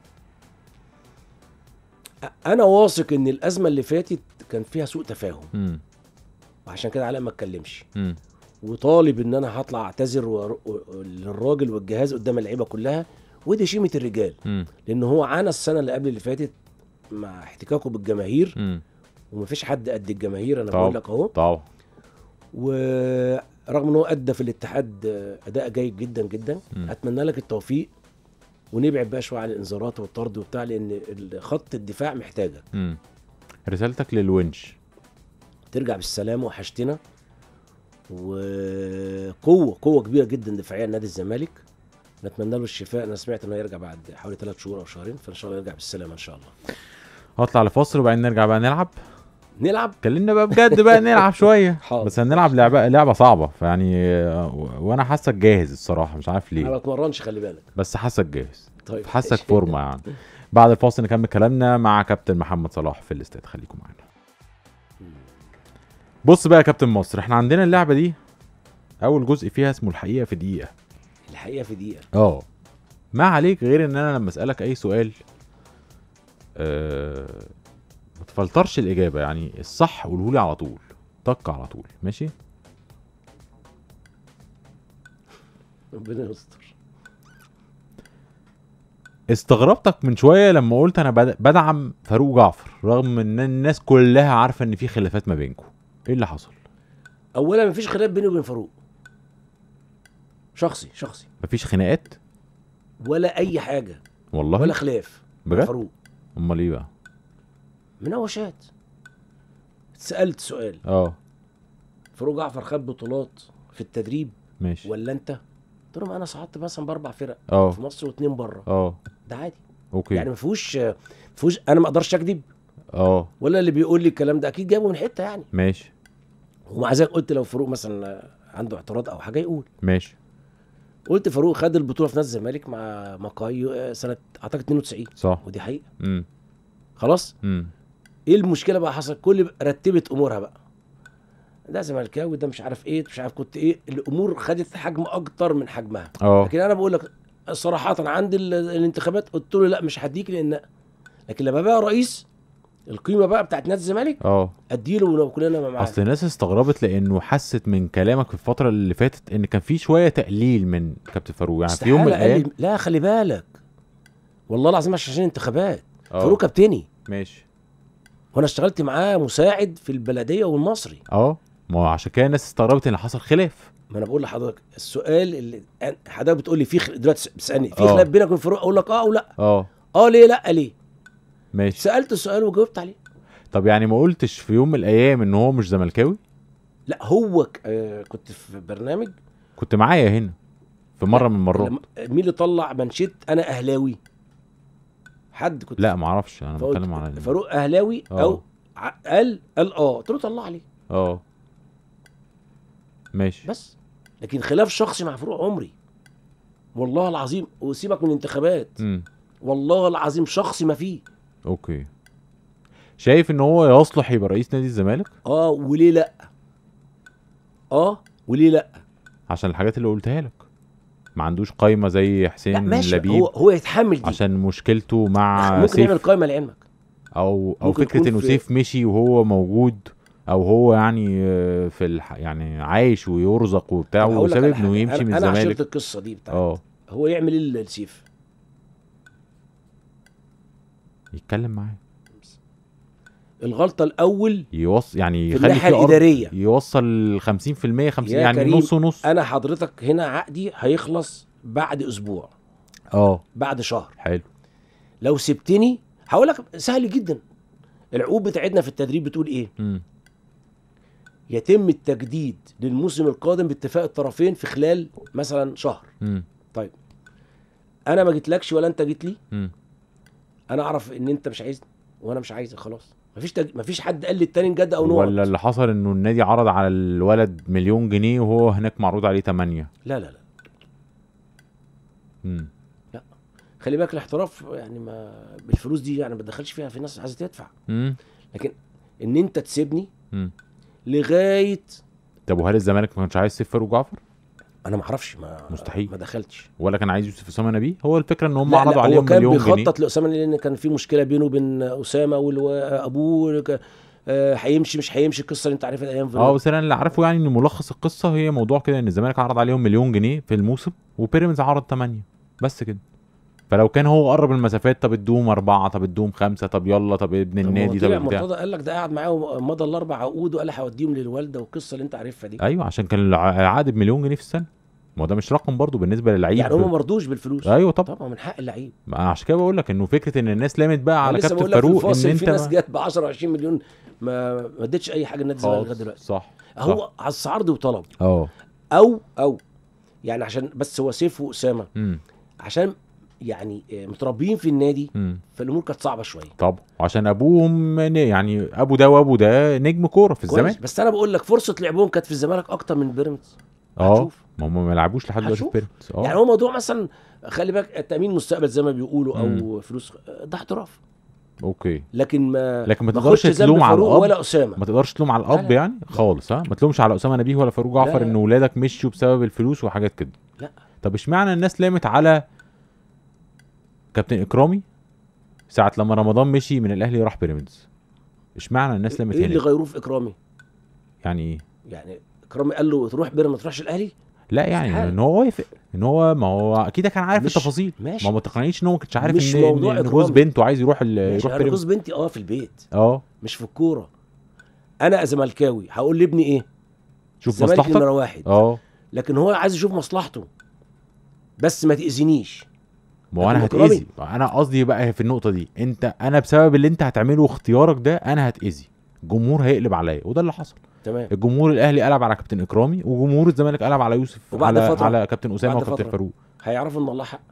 أ- انا واثق ان الازمه اللي فاتت كان فيها سوء تفاهم مم. وعشان كده علاء ما اتكلمش مم. وطالب ان انا هطلع اعتذر ور- و- للراجل والجهاز قدام اللعيبه كلها ودي شيمه الرجال مم. لان هو عانى السنه اللي قبل اللي فاتت مع احتكاكه بالجماهير مم. ومفيش حد قد الجماهير انا طبعا. بقول لك اهو طبعا ورغم ان هو ادى في الاتحاد اداء جيد جدا جدا مم. اتمنى لك التوفيق ونبعد بقى شويه عن الانذارات والطرد وبتاع لان خط الدفاع محتاجه مم. رسالتك للونش ترجع بالسلامه وحشتنا وقوه قوه كبيره جدا دفاعيه لنادي الزمالك نتمنى له الشفاء انا سمعت انه هيرجع بعد حوالي ثلاث شهور او شهرين فان شاء الله يرجع بالسلامه ان شاء الله هطلع لفاصل وبعدين نرجع بقى نلعب نلعب كلمنا بقى بجد بقى نلعب شويه حاضر. بس هنلعب لعبه لعبه صعبه فيعني آه، و- وانا حاسك جاهز الصراحه مش عارف انا ما ليه بتمرنش خلي بالك بس حاسك جاهز طيب حاسك فورمه يعني بعد الفاصل نكمل كلامنا مع كابتن محمد صلاح في الاستاد خليكم معانا بص بقى يا كابتن مصر احنا عندنا اللعبه دي اول جزء فيها اسمه الحقيقه في دقيقه الحقيقه في دقيقه اه ما عليك غير ان انا لما اسالك اي سؤال آه ما تفلترش الاجابه يعني الصح قوله لي على طول طق على طول ماشي ربنا يستر استغربتك من شويه لما قلت انا بد- بدعم فاروق جعفر رغم ان الناس كلها عارفه ان في خلافات ما بينكم ايه اللي حصل اولا مفيش خلاف بيني وبين فاروق شخصي شخصي مفيش خناقات ولا اي حاجه والله ولا خلاف مع بجد فاروق امال ايه بقى مناوشات سالت سؤال اه فاروق جعفر خد بطولات في التدريب ماشي ولا انت قلت لهم انا صعدت مثلا باربع فرق اه في مصر واثنين بره اه ده عادي اوكي يعني ما فيهوش ما فيهوش انا ما اقدرش اكذب اه ولا اللي بيقول لي الكلام ده اكيد جابه من حته يعني ماشي ومع ذلك قلت لو فاروق مثلا عنده اعتراض او حاجه يقول ماشي قلت فاروق خد البطوله في نادي الزمالك مع مكاي سنه اعتقد 92 صح ودي حقيقه امم خلاص امم ايه المشكله بقى حصل كل رتبت امورها بقى ده زملكاوي ده مش عارف ايه مش عارف كنت ايه الامور خدت حجم اكتر من حجمها اه لكن انا بقول لك صراحه عند ال- الانتخابات قلت له لا مش هديك لان لكن لما بقى رئيس القيمه بقى بتاعت نادي الزمالك اه اديله ولو كلنا معاه اصل الناس استغربت لانه حست من كلامك في الفتره اللي فاتت ان كان في شويه تقليل من كابتن فاروق يعني في يوم من استحالة قال الايام لي لا خلي بالك والله العظيم عشان عشان انتخابات اه فاروق كابتني ماشي وانا اشتغلت معاه مساعد في البلديه والمصري اه ما هو عشان كده الناس استغربت ان حصل خلاف ما انا بقول لحضرتك السؤال اللي أنا- حضرتك بتقول لي في خ... دلوقتي بتسالني في اه. خلاف بينك وبين فاروق اقول لك اه او لا اه اه ليه لا ليه ماشي سالت السؤال وجاوبت عليه طب يعني ما قلتش في يوم من الايام ان هو مش زملكاوي لا هو ك... آه كنت في برنامج كنت معايا هنا في مره من المرات لما- مين اللي طلع منشيت انا اهلاوي حد كنت لا ما اعرفش انا فقلت بتكلم على فاروق اهلاوي اه. او ع- قال قال اه قلت له طلع لي اه ماشي بس لكن خلاف شخصي مع فاروق عمري والله العظيم وسيبك من الانتخابات امم والله العظيم شخصي ما فيه اوكي شايف ان هو يصلح يبقى رئيس نادي الزمالك اه وليه لا اه وليه لا عشان الحاجات اللي قلتها لك ما عندوش قايمه زي لا حسين ماشي لبيب هو هو يتحمل دي عشان مشكلته مع ممكن سيف يعمل قائمه لعلمك او او ممكن فكره يكون انه في- سيف مشي وهو موجود او هو يعني آه، في الح... يعني عايش ويرزق وبتاع طب هقول لك وسبب على انه حاجة. يمشي أنا- من انا عشرت الزمالك القصه دي بتاعت اه هو يعمل ايه السيف يتكلم معاه الغلطه الاول يوصل يعني في يخلي الناحية في أرض الإدارية. يوصل 50% 50 يا يعني كريم، نص ونص انا حضرتك هنا عقدي هيخلص بعد اسبوع اه بعد شهر حلو لو سبتني هقول لك سهل جدا العقود بتاعتنا في التدريب بتقول ايه مم. يتم التجديد للموسم القادم باتفاق الطرفين في خلال مثلا شهر مم. انا ما جيتلكش ولا انت جيت لي مم. انا اعرف ان انت مش عايزني وانا مش عايزك خلاص مفيش تج... مفيش حد قال للتاني نجد او نقعد ولا اللي حصل انه النادي عرض على الولد مليون جنيه وهو هناك معروض عليه 8 لا لا لا مم. خلي بالك الاحتراف يعني ما بالفلوس دي يعني ما تدخلش فيها في ناس عايزه تدفع مم. لكن ان انت تسيبني مم. لغايه طب وهل الزمالك ما كانش عايز سيف فاروق جعفر انا ما اعرفش ما مستحيل. ما دخلتش ولا كان عايز يوسف اسامه نبيه هو الفكره ان هم لا عرضوا لا عليهم هو كان مليون جنيه بيخطط لاسامه لان كان في مشكله بينه وبين اسامه وابوه ك- آه، هيمشي مش هيمشي القصه اللي انت عارفها الايام في اه بس انا اللي عارفه يعني ان ملخص القصه هي موضوع كده ان الزمالك عرض عليهم مليون جنيه في الموسم وبيراميدز عرض 8 بس كده فلو كان هو قرب المسافات طب ادوهم اربعه طب ادوهم خمسه طب يلا طب ابن طب ما هو النادي طب طلع بتاع مرتضى قال لك ده قاعد معاه ومضى الاربع عقود وقال هوديهم للوالده والقصه اللي انت عارفها دي ايوه عشان كان الع- العقد بمليون جنيه في السنه ما هو ده مش رقم برضو بالنسبه للعيب يعني هم ما رردوش بالفلوس ايوه طب طبعا من حق اللعيب ما أنا عشان كده بقول لك انه فكره ان الناس لامت بقى على أنا لسه كابتن بقول لك في فاروق ان الفاصل انت في ناس ما- جت ب 10 20 مليون ما ما ادتش اي حاجه لنادي الزمالك لغايه خالص، دلوقتي صح هو على عرض وطلب اه او او يعني عشان بس هو سيف واسامه امم عشان يعني آه، متربيين في النادي امم فالامور كانت صعبه شويه طب وعشان ابوهم ن- يعني ابو ده وابو ده نجم كوره في كويس الزمالك بس انا بقول لك فرصه لعبهم كانت في الزمالك اكتر من بيراميدز اه هتشوف. ما هم ما لعبوش لحد دلوقتي في هتشوف. بيراميدز اه يعني هو موضوع مثلا خلي بالك تامين مستقبل زي ما بيقولوا او مم. فلوس ده احتراف اوكي لكن ما لكن ما ما تقدرش اخدش ذنب تلوم على فاروق الاب ولا اسامه ما تقدرش تلوم على لا، الاب لا. يعني خالص ها ما تلومش على اسامه نبيه ولا فاروق لا، جعفر لا. ان ولادك مشوا بسبب الفلوس وحاجات كده لا. طب اشمعنى الناس لامت على كابتن اكرامي ساعه لما رمضان مشي من الاهلي راح بيراميدز اشمعنى الناس لامت ايه اللي هنا غيروه في اكرامي يعني ايه يعني اكرامي قال له تروح بيراميدز ما تروحش الاهلي لا يعني استحالة. ان هو وافق ان هو ما هو اكيد كان عارف مش- التفاصيل ماشي. ما ما تقنعنيش ان هو ما كانش عارف مش ان موضوع ان إن جوز إكرامي. بنته عايز يروح ال- ماشي يروح انا بيراميدز جوز بنتي اه في البيت اه مش في الكوره انا زملكاوي هقول لابني ايه شوف الزمالك مصلحتك نمره واحد اه لكن هو عايز يشوف مصلحته بس ما تاذينيش ما هو انا لكن إكرامي- هتاذي انا قصدي بقى في النقطه دي انت انا بسبب اللي انت هتعمله واختيارك ده انا هتاذي الجمهور هيقلب عليا وده اللي حصل تمام الجمهور الاهلي قلب على كابتن اكرامي وجمهور الزمالك قلب على يوسف وبعد على فترة- على كابتن اسامه بعد وكابتن فترة. فاروق هيعرفوا ان الله حق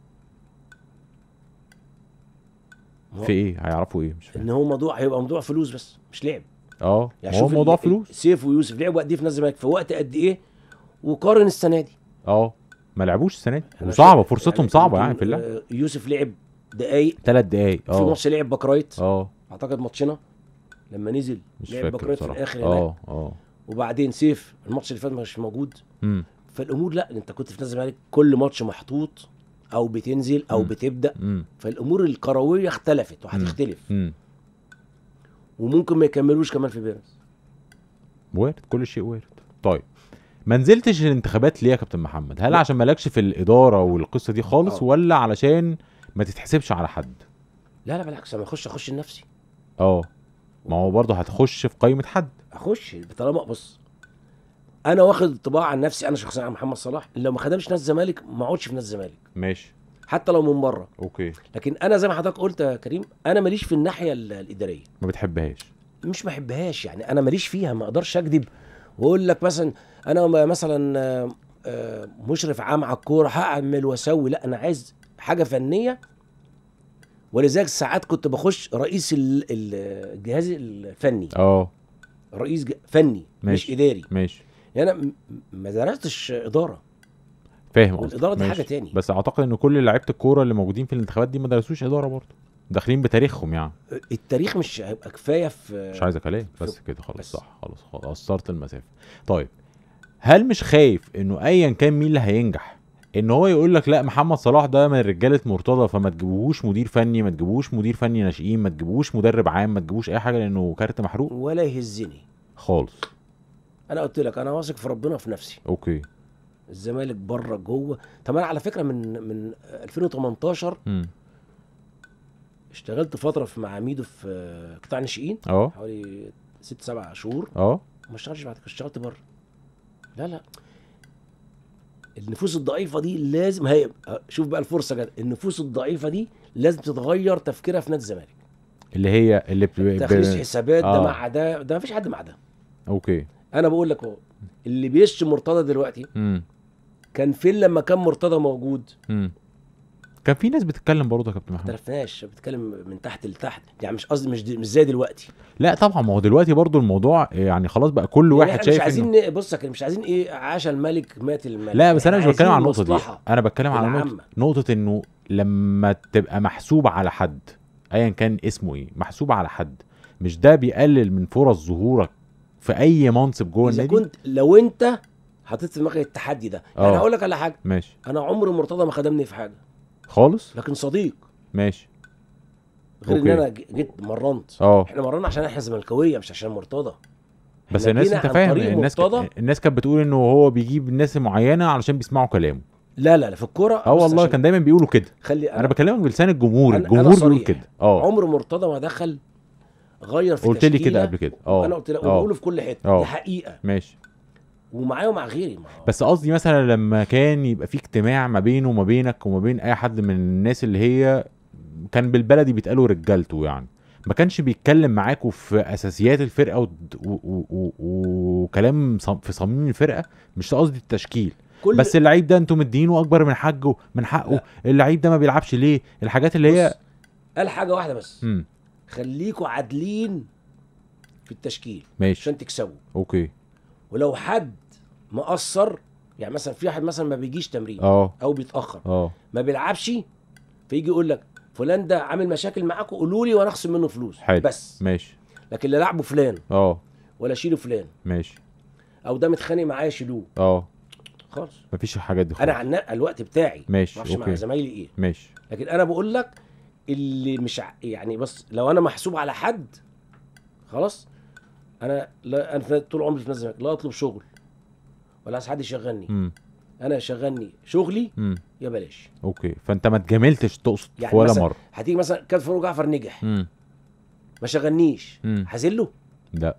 ما هو- في ايه هيعرفوا ايه مش فاهم ان هو موضوع هيبقى موضوع فلوس بس مش لعب اه يعني ما هو شوف موضوع ال- فلوس سيف ويوسف لعبوا قد ايه في نادي الزمالك في وقت قد ايه وقارن السنه دي اه ما لعبوش السنه دي أنا وصعبه شايف- فرصتهم صعبه يعني يمكن، في اللعب آه، يوسف لعب دقايق ثلاث دقايق في اه ماتش لعب باكرايت اه اعتقد ماتشنا لما نزل مش لعب فاكر باكرايت في بصراحه الاخر هناك اه اه وبعدين سيف الماتش اللي فات مش موجود امم فالامور لا انت كنت في نادي الزمالك كل ماتش محطوط او بتنزل او مم. بتبدا امم فالامور الكرويه اختلفت وهتختلف امم وممكن ما يكملوش كمان في بيراميدز وارد كل شيء وارد طيب ما نزلتش الانتخابات ليه يا كابتن محمد هل لا. عشان مالكش في الاداره والقصه دي خالص آه. ولا علشان ما تتحسبش على حد لا لا بالعكس انا اخش اخش لنفسي اه ما هو برضه هتخش في قائمه حد اخش طالما بص انا واخد انطباع عن نفسي انا شخصيا عن محمد صلاح لو ما خدمش نادي الزمالك ما اقعدش في نادي الزمالك ماشي حتى لو من بره اوكي لكن انا زي ما حضرتك قلت يا كريم انا ماليش في الناحيه ال- الاداريه ما بتحبهاش مش بحبهاش يعني انا ماليش فيها ما اقدرش اكذب واقول لك مثلا انا م- مثلا آه، آه، مشرف عام على الكوره هعمل واسوي لا انا عايز حاجه فنيه ولذلك ساعات كنت بخش رئيس ال- ال- الجهاز الفني اه رئيس ج- فني ماشي. مش اداري ماشي يعني انا م- ما درستش اداره فاهم قصدك والإدارة دي ماشي. حاجة تاني. بس اعتقد ان كل لعيبه الكوره اللي موجودين في الانتخابات دي ما درسوش اداره برضه داخلين بتاريخهم يعني التاريخ مش هيبقى كفايه في مش عايزه كلام بس في- كده خلاص بس. صح خلاص خلاص قصرت المسافه طيب هل مش خايف انه ايا كان مين اللي هينجح ان هو يقول لك لا محمد صلاح ده من رجاله مرتضى فما تجيبوهوش مدير فني ما تجيبوهوش مدير فني ناشئين ما تجيبوهوش مدرب عام ما تجيبوش اي حاجه لانه كارت محروق ولا يهزني خالص انا قلت لك انا واثق في ربنا وفي نفسي اوكي الزمالك بره جوه طب انا على فكره من من 2018 امم اشتغلت فتره في مع ميدو في قطاع الناشئين اه حوالي ست سبع شهور اه وما اشتغلتش بعد كده اشتغلت بره لا لا النفوس الضعيفه دي لازم هي شوف بقى الفرصه جت النفوس الضعيفه دي لازم تتغير تفكيرها في نادي الزمالك اللي هي اللي ب... تخليص ب... حسابات ده آه. مع ده ده مفيش حد مع ده اوكي انا بقول لك اهو اللي بيشتم مرتضى دلوقتي امم كان فين لما كان مرتضى موجود امم كان في ناس بتتكلم برضه يا كابتن ما محمود اختلفناش بتتكلم من تحت لتحت يعني مش قصدي مش دي مش زي دلوقتي لا طبعا ما هو دلوقتي برضه الموضوع يعني خلاص بقى كل يعني واحد احنا شايف مش عايزين إنه... ن- بص يا كريم، مش عايزين ايه عاش الملك مات الملك لا بس انا مش إحنا بتكلم عن عايزين النقطه دي مصلحة. انا بتكلم على نقطه العامة. نقطه انه لما تبقى محسوب على حد ايا كان اسمه ايه محسوب على حد مش ده بيقلل من فرص ظهورك في اي منصب جوه اذا النادي كنت لو انت حطيت في دماغك التحدي ده آه. يعني هقول لك على حاجه ماشي انا عمري مرتضى ما خدمني في حاجه خالص لكن صديق ماشي غير ان أوكي. انا ج- جيت مرنت اه احنا مرنا عشان احنا زملكاويه مش عشان مرتضى بس إحنا الناس جينا انت عن فاهم طريق الناس مرتضى. ك... الناس كانت بتقول انه هو بيجيب ناس معينه علشان بيسمعوا كلامه لا لا لا في الكوره اه بص والله عشان كان دايما بيقولوا كده خلي انا بكلمك بلسان الجمهور أنا- أنا الجمهور بيقول صريح. كده اه عمر مرتضى ما دخل غير في قلت لي تشكيلة. كده قبل كده اه انا قلت لك اه وبقوله في كل حته آه. دي حقيقه ماشي ومعايا ومع غيري ما هو- بس قصدي مثلا لما كان يبقى في اجتماع ما بينه وما بينك وما بين اي حد من الناس اللي هي كان بالبلدي بيتقالوا رجالته يعني ما كانش بيتكلم معاكوا في اساسيات الفرقه و- و- و- و- وكلام صم- في صميم الفرقه مش قصدي التشكيل كل بس اللعيب ده انتوا مدينه اكبر من حقه من حقه لا. اللعيب ده ما بيلعبش ليه الحاجات اللي هي بص، قال حاجه واحده بس امم خليكوا عادلين في التشكيل ماشي عشان تكسبوا اوكي ولو حد مقصر يعني مثلا في واحد مثلا ما بيجيش تمرين اه او بيتاخر اه ما بيلعبش فيجي يقول لك فلان ده عامل مشاكل معاكم قولوا لي وانا اخصم منه فلوس حلو. بس ماشي لكن لا لعبوا فلان اه ولا شيلوا فلان ماشي او ده متخانق معايا شيلوه اه خالص مفيش الحاجات دي انا خالص عن الوقت بتاعي ماشي، ما اعرفش مع أوكي. زمايلي ايه ماشي لكن انا بقول لك اللي مش ع- يعني بس لو انا محسوب على حد خلاص انا لا انا في- طول عمري في نادي الزمالك لا اطلب شغل ولا عايز حد يشغلني امم انا يشغلني شغلي امم يا بلاش اوكي فانت ما اتجاملتش تقصد يعني في ولا مثلا مره هتيجي مثلا كابتن فاروق جعفر نجح امم ما شغلنيش امم هزله لا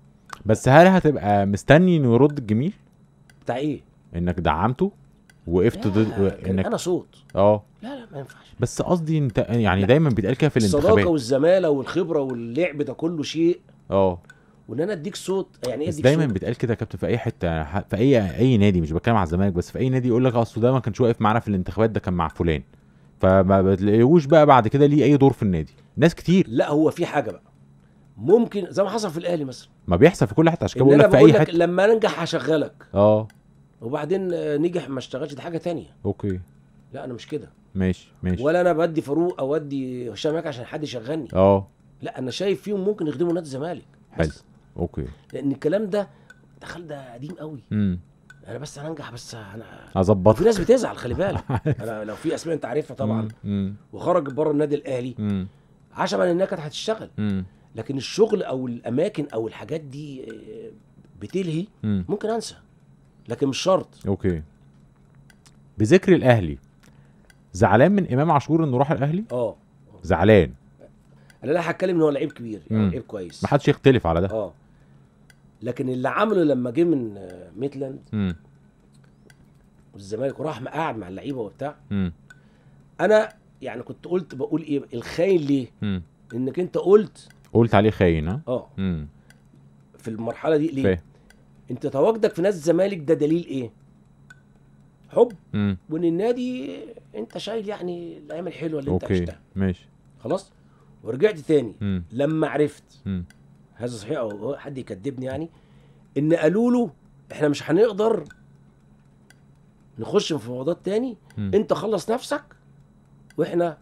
بس هل هتبقى مستني انه يرد الجميل بتاع ايه؟ انك دعمته وقفت ضد لا، كان انك انا صوت اه لا لا ما ينفعش بس قصدي انت يعني دايما بيتقال كده في الصداقه الانتخابات والزماله والخبره واللعب ده كله شيء اه وان انا اديك صوت يعني ايه بس اديك دايما صوت؟ بيتقال كده يا كابتن في اي حته ح- في اي اي نادي مش بتكلم على الزمالك بس في اي نادي يقول لك اصل ده ما كانش واقف معانا في الانتخابات ده كان مع فلان فما بتلاقيهوش بقى بعد كده ليه اي دور في النادي ناس كتير لا هو في حاجه بقى ممكن زي ما حصل في الاهلي مثلا ما بيحصل في كل حته عشان كده ان بقول انا لك في بقول اي لك حته لما انجح هشغلك اه وبعدين آه، نجح ما اشتغلش دي حاجه تانية اوكي لا انا مش كده ماشي ماشي ولا انا بدي فاروق او ادي هشام ماك عشان حد يشغلني اه لا انا شايف فيهم ممكن يخدموا نادي الزمالك حلو. بس اوكي لان الكلام ده دخل ده قديم قوي امم انا بس هننجح بس انا اظبط في ناس بتزعل خلي بالك انا لو في اسماء انت عارفها طبعا امم وخرج بره النادي الاهلي امم عشان انها كانت هتشتغل امم لكن الشغل او الاماكن او الحاجات دي آه، بتلهي امم ممكن انسى لكن مش شرط اوكي بذكر الاهلي زعلان من امام عاشور انه راح الاهلي اه زعلان انا لا هتكلم ان هو لعيب كبير يعني مم. لعيب كويس ما حدش يختلف على ده اه لكن اللي عمله لما جه من آه، ميتلاند امم والزمالك وراح قاعد مع اللعيبه وبتاع امم انا يعني كنت قلت بقول ايه الخاين ليه؟ امم انك انت قلت قلت عليه خاين ها اه امم في المرحله دي ليه؟ فاهم انت تواجدك في نادي الزمالك ده دليل ايه؟ حب امم وان النادي انت شايل يعني الايام الحلوه اللي انت اوكي عشتها ماشي خلاص؟ ورجعت تاني امم لما عرفت امم هذا صحيح او حد يكذبني يعني ان قالوا له احنا مش هنقدر نخش في مفاوضات تاني مم. انت خلص نفسك واحنا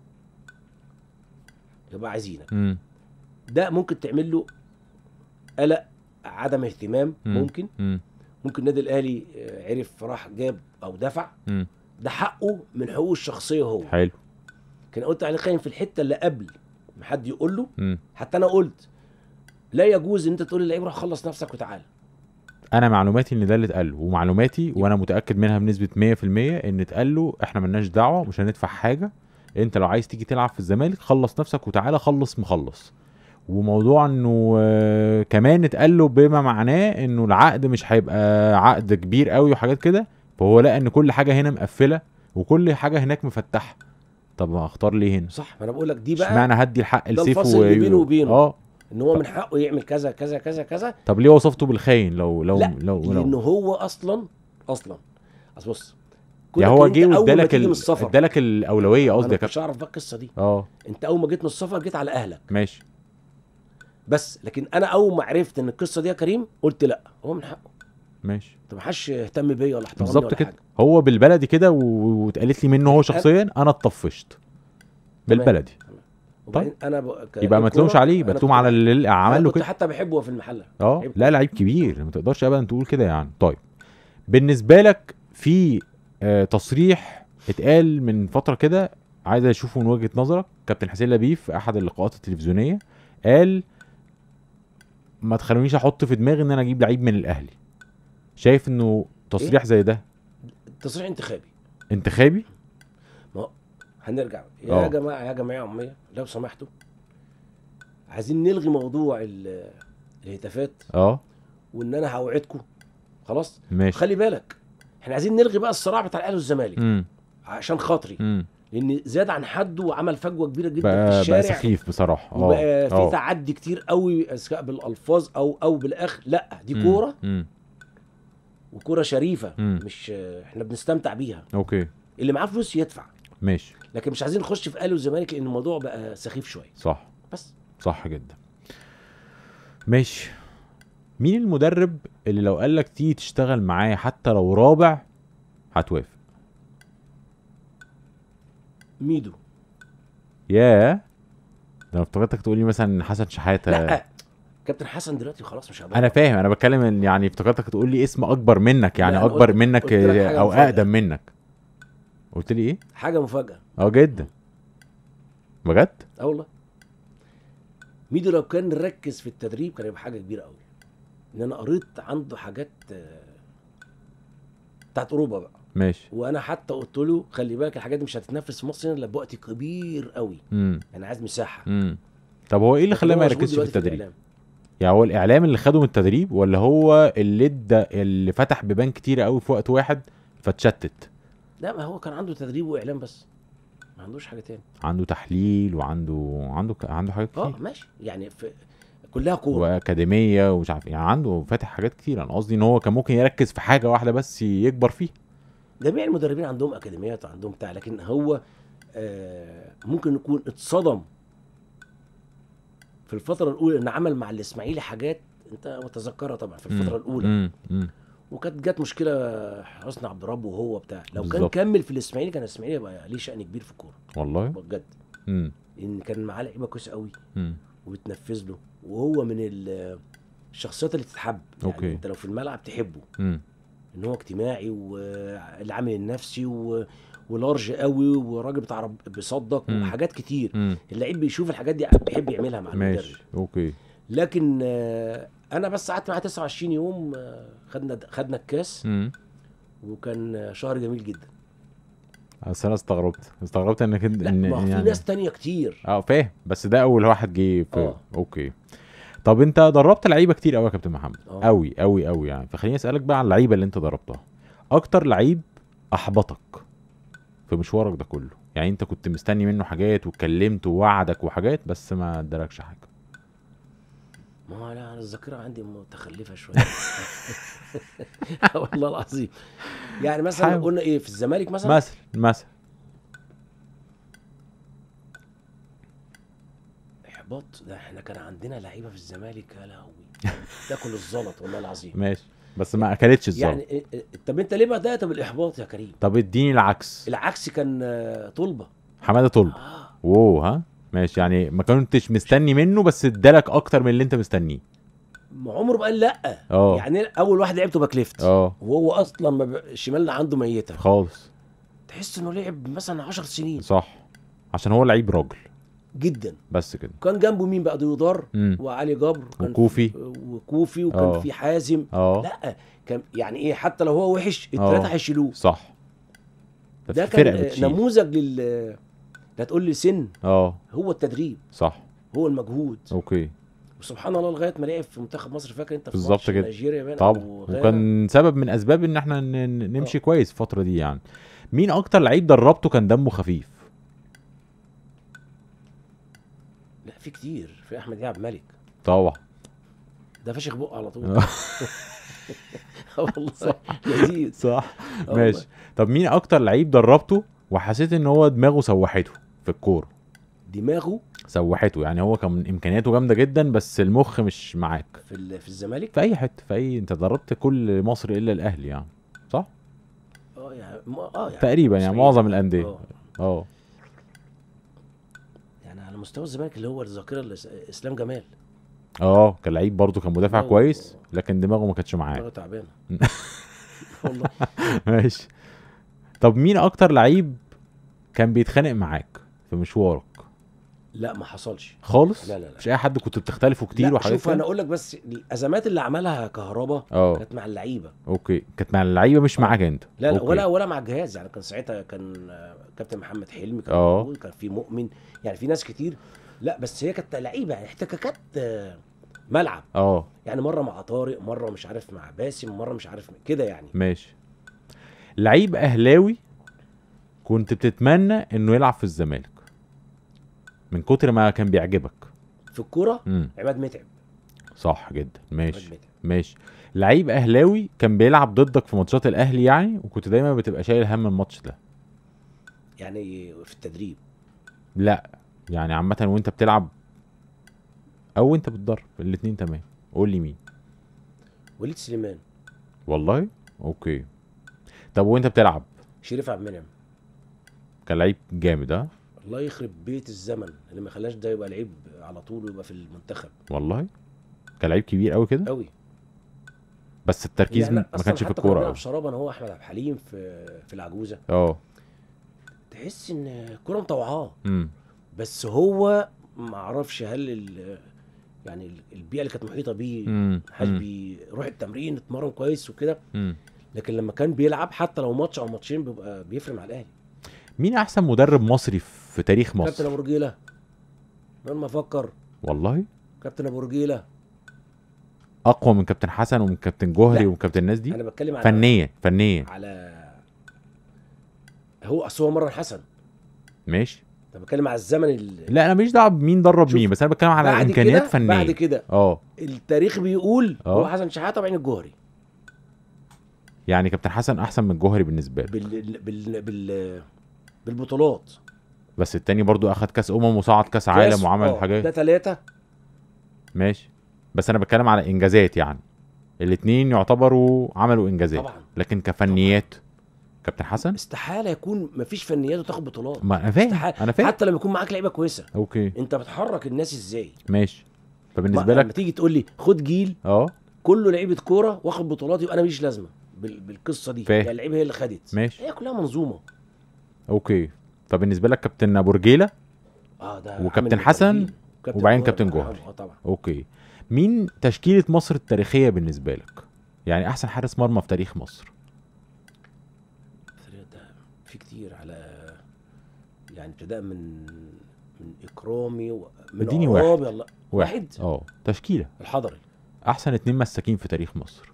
يبقى عايزينك امم ده ممكن تعمل له قلق عدم اهتمام مم. ممكن امم ممكن النادي الاهلي آه، عرف راح جاب او دفع امم ده حقه من حقوقه الشخصيه هو حلو كان قلت عليه قايم في الحته اللي قبل ما حد يقول له مم. حتى انا قلت لا يجوز ان انت تقول للعيب روح خلص نفسك وتعالى انا معلوماتي ان ده اللي اتقال له ومعلوماتي وانا متاكد منها بنسبه 100% ان اتقال له احنا ملناش دعوه مش هندفع حاجه انت لو عايز تيجي تلعب في الزمالك خلص نفسك وتعالى خلص مخلص وموضوع انه آه، كمان اتقال له بما معناه انه العقد مش هيبقى عقد كبير قوي وحاجات كده فهو لقى ان كل حاجه هنا مقفله وكل حاجه هناك مفتحه طب اختار ليه هنا صح ما انا بقول لك دي بقى اشمعنى هدي الحق ده لسيف الفصل اللي بينه وبينه. اه ان هو من حقه يعمل كذا كذا كذا كذا طب ليه وصفته بالخاين لو لو لا لو, لان لو هو اصلا اصلا اصل بص يا كونك هو أنت جه أول ما وادالك تيجي من ال- السفر ادالك الاولويه قصدي انا يا ما كنتش كابتن اعرف بقى القصه دي اه انت اول ما جيت من السفر جيت على اهلك ماشي بس لكن انا اول ما عرفت ان القصه دي يا كريم قلت لا هو من حقه ماشي طب ما حدش يهتم بيا ولا احترمني بالظبط ولا كده حاجه هو بالبلدي كده و- واتقالت لي منه هو شخصيا انا اتطفشت بالبلدي وبعدين انا ب... ك- يبقى ما الكورة، تلومش عليه أنا بتلوم كنت- على اللي أنا عمل له كنت كده حتى بحبه في المحله اه لعيب لا لعيب كبير ما تقدرش ابدا تقول كده يعني طيب بالنسبه لك في آه تصريح اتقال من فتره كده عايز اشوفه من وجهه نظرك كابتن حسين لبيب في احد اللقاءات التلفزيونيه قال ما تخلونيش احط في دماغي ان انا اجيب لعيب من الاهلي شايف انه تصريح زي ده تصريح انتخابي انتخابي هنرجع يا آه. جماعه يا جماعه عميه لو سمحتوا عايزين نلغي موضوع ال- الهتافات اه وان انا هوعدكم خلاص ماشي خلي بالك احنا عايزين نلغي بقى الصراع بتاع الاهلي والزمالك امم عشان خاطري امم لان زاد عن حده وعمل فجوه كبيره جدا في بقى, بقى الشارع سخيف بصراحه اه وبقى في آه. تعدي كتير قوي سواء بالالفاظ او او بالاخ لا دي مم. كوره مم. وكوره شريفه مم. مش احنا بنستمتع بيها اوكي اللي معاه فلوس يدفع ماشي لكن مش عايزين نخش في اهلي والزمالك لان الموضوع بقى سخيف شويه صح بس صح جدا ماشي مين المدرب اللي لو قال لك تيجي تشتغل معاه حتى لو رابع هتوافق ميدو ياه ده انا افتكرتك تقول لي مثلا حسن شحاته لا كابتن حسن دلوقتي خلاص مش هقدر انا فاهم انا بتكلم ان يعني افتكرتك تقول لي اسم اكبر منك يعني لا، أنا اكبر قلت- منك قلت لك حاجة او مفاجأة. اقدم منك قلت لي ايه حاجه مفاجاه اه جدا بجد اه والله ميدو لو كان ركز في التدريب كان يبقى حاجه كبيره قوي ان انا قريت عنده حاجات آه، بتاعت اوروبا بقى ماشي وانا حتى قلت له خلي بالك الحاجات دي مش هتتنفذ في مصر الا بوقت كبير قوي امم انا عايز مساحه امم طب هو ايه اللي لكن خلاه هو ما مشغول يركزش في دلوقتي التدريب الإعلام. يعني هو الاعلام اللي خده من التدريب ولا هو اللي ادى اللي فتح بيبان كتير قوي في وقت واحد فتشتت لا ما هو كان عنده تدريب واعلام بس ما عندوش حاجه تاني عنده تحليل وعنده عنده ك- عنده حاجات اه كتير ماشي يعني في كلها كوره واكاديميه ومش عارف يعني عنده فاتح حاجات كتير انا قصدي ان هو كان ممكن يركز في حاجه واحده بس يكبر فيها جميع المدربين عندهم اكاديميات وعندهم بتاع لكن هو آه ممكن يكون اتصدم في الفتره الاولى ان عمل مع الاسماعيلي حاجات انت متذكرها طبعا في الفتره الاولى امم امم وكانت جت مشكله حسني عبد الرب وهو بتاع لو كان بالظبط. كمل في الاسماعيلي كان الاسماعيلي يبقى ليه شان كبير في الكوره والله بجد امم ان كان معاه لعيبه كويسه قوي امم وبتنفذ له وهو من ال- الشخصيات اللي تتحب يعني أوكي. انت لو في الملعب تحبه امم ان هو اجتماعي والعامل النفسي و... ولارج قوي وراجل بتاع رب... بيصدق مم. وحاجات كتير امم اللعيب بيشوف الحاجات دي بيحب يعملها مع المدرب ماشي اوكي لكن آه، انا بس قعدت معاه 29 يوم آه، خدنا خدنا الكاس امم وكان آه، شهر جميل جدا بس انا استغربت استغربت انك انت لا إن- ما هو في يعني- ناس تانية كتير اه فاهم بس ده اول واحد جه في آه. اوكي طب انت دربت لعيبه كتير قوي يا كابتن محمد آه. قوي قوي قوي يعني فخليني اسالك بقى عن اللعيبه اللي انت دربتها اكتر لعيب احبطك في مشوارك ده كله يعني انت كنت مستني منه حاجات واتكلمت ووعدك وحاجات بس ما ادالكش حاجه ما هو لا أنا الذاكره عندي متخلفه شويه والله العظيم يعني مثلا حاول. قلنا ايه في الزمالك مثلا مثلا مثلا احباط ده احنا كان عندنا لعيبه في الزمالك يا لهوي تاكل الزلط والله العظيم ماشي بس ما اكلتش الزلط يعني إيه- إيه- طب انت ليه بدات بالاحباط يا كريم طب اديني العكس العكس كان آه، طلبه حماده طلب اه واو ها ماشي يعني ما كنتش مستني منه بس ادالك اكتر من اللي انت مستنيه ما عمره ما قال لا اه يعني اول واحد لعبته باك ليفت اه وهو اصلا ما ب... الشمال اللي عنده ميته خالص تحس انه لعب مثلا 10 سنين صح عشان هو لعيب راجل جدا بس كده كان جنبه مين بقى ديودار امم وعلي جبر كان وكوفي. في- وكوفي وكان آه. في حازم اه لا كان يعني ايه حتى لو هو وحش الثلاثه آه. هيشيلوه صح ده في فرقة كان بتشيل. نموذج لل لا تقول لي سن اه هو التدريب صح هو المجهود اوكي وسبحان الله لغايه ما لعب في منتخب مصر فاكر انت في بالظبط ماتش كده. نيجيريا باين طبعا أو غانا. وكان سبب من اسباب ان احنا ن- ن- نمشي آه. كويس الفتره دي يعني مين اكتر لعيب دربته كان دمه خفيف لا في كتير في احمد يعب ملك طبعا ده فشخ بقه على طول آه. آه والله لذيذ صح آه والله. ماشي طب مين اكتر لعيب دربته وحسيت ان هو دماغه سوحته في الكوره دماغه سوحته يعني هو كان امكانياته جامده جدا بس المخ مش معاك في ال- في الزمالك في اي حته في اي انت دربت كل مصر الا الاهلي يعني صح اه يعني ما- اه يعني تقريبا يعني صحيح. معظم الانديه آه. اه يعني على مستوى الزمالك اللي هو الذاكره الإس- اسلام جمال اه كان لعيب برضه كان مدافع دماغه- كويس لكن دماغه ما كانتش معاه دماغه تعبانه والله ماشي طب مين اكتر لعيب كان بيتخانق معاك في مشوارك لا ما حصلش خالص لا، لا، لا. مش اي حد كنتوا بتختلفوا كتير لا وحاجات شوف انا كده اقول لك بس الازمات اللي عملها كهربا اه كانت مع اللعيبه اوكي كانت مع اللعيبه مش آه. معاك انت لا لا أوكي. ولا ولا مع الجهاز يعني كان ساعتها كان آه، كابتن محمد حلمي كان آه. موجود كان في مؤمن يعني في ناس كتير لا بس هي كانت لعيبه يعني احتكاكات آه، ملعب اه يعني مره مع طارق مره مش عارف مع باسم مره مش عارف كده يعني ماشي لعيب اهلاوي كنت بتتمنى انه يلعب في الزمالك من كتر ما كان بيعجبك في الكوره امم عماد متعب صح جدا عماد ماشي متعب ماشي لعيب اهلاوي كان بيلعب ضدك في ماتشات الاهلي يعني وكنت دايما بتبقى شايل هم الماتش ده يعني في التدريب لا يعني عامه وانت بتلعب او وانت بتدرب الاتنين تمام قول لي مين وليد سليمان والله اوكي طب وانت بتلعب شريف عبد المنعم كان لعيب جامد ها الله يخرب بيت الزمن اللي ما خلاش ده يبقى لعيب على طول ويبقى في المنتخب والله كان لعيب كبير قوي كده قوي بس التركيز يعني ما أصلاً كانش في حتى كنا الكوره بنلعب أوي. شراب انا هو احمد عبد الحليم في في العجوزه اه تحس ان الكوره مطوعاه امم بس هو ما اعرفش هل ال يعني ال- البيئه اللي كانت محيطه بيه امم حد بيروح التمرين اتمرن كويس وكده امم لكن لما كان بيلعب حتى لو ماتش او ماتشين بيبقى بيفرق مع الاهلي مين احسن مدرب مصري في تاريخ كابتن مصر ابو رجيله من ما افكر والله كابتن ابو رجيله اقوى من كابتن حسن ومن كابتن جوهري لا. ومن كابتن الناس دي انا بتكلم على فنيا فنيا على هو اصل هو مرن حسن ماشي انا بتكلم على الزمن ال... لا انا ماليش دعوه بمين درب شوف، مين بس انا بتكلم على بعد امكانيات كده فنيه بعد كده اه التاريخ بيقول آه. هو حسن شحاته وعين الجوهري يعني كابتن حسن احسن من الجوهري بالنسبه له بال... بال... بال... بالبطولات بس التاني برضو اخد كاس امم وصعد كاس عالم وعمل آه، حاجات ده ثلاثه ماشي بس انا بتكلم على انجازات يعني الاتنين يعتبروا عملوا انجازات طبعا لكن كفنيات كابتن حسن استحاله يكون مفيش فنيات وتاخد بطولات ما انا فاهم استحالة. انا فاهم حتى لما يكون معاك لعيبه كويسه اوكي انت بتحرك الناس ازاي ماشي فبالنسبه ما- لما لك تيجي تقول لي خد جيل اه كله لعيبه كوره واخد بطولات يبقى انا ماليش لازمه بال... بالقصه دي فاهم. يعني اللعيبه هي اللي خدت ماشي هي كلها منظومه اوكي فبالنسبه لك كابتن ابو رجيله اه ده وكابتن عامل حسن متابعين. كابتن وبعدين جوهري. كابتن آه، جوهري. اه طبعا اوكي مين تشكيله مصر التاريخيه بالنسبه لك يعني احسن حارس مرمى في تاريخ مصر ده في كتير على يعني ابتداء من من اكرامي و... من اديني واحد. عرابي الله واحد اه تشكيله الحضري احسن اتنين مساكين في تاريخ مصر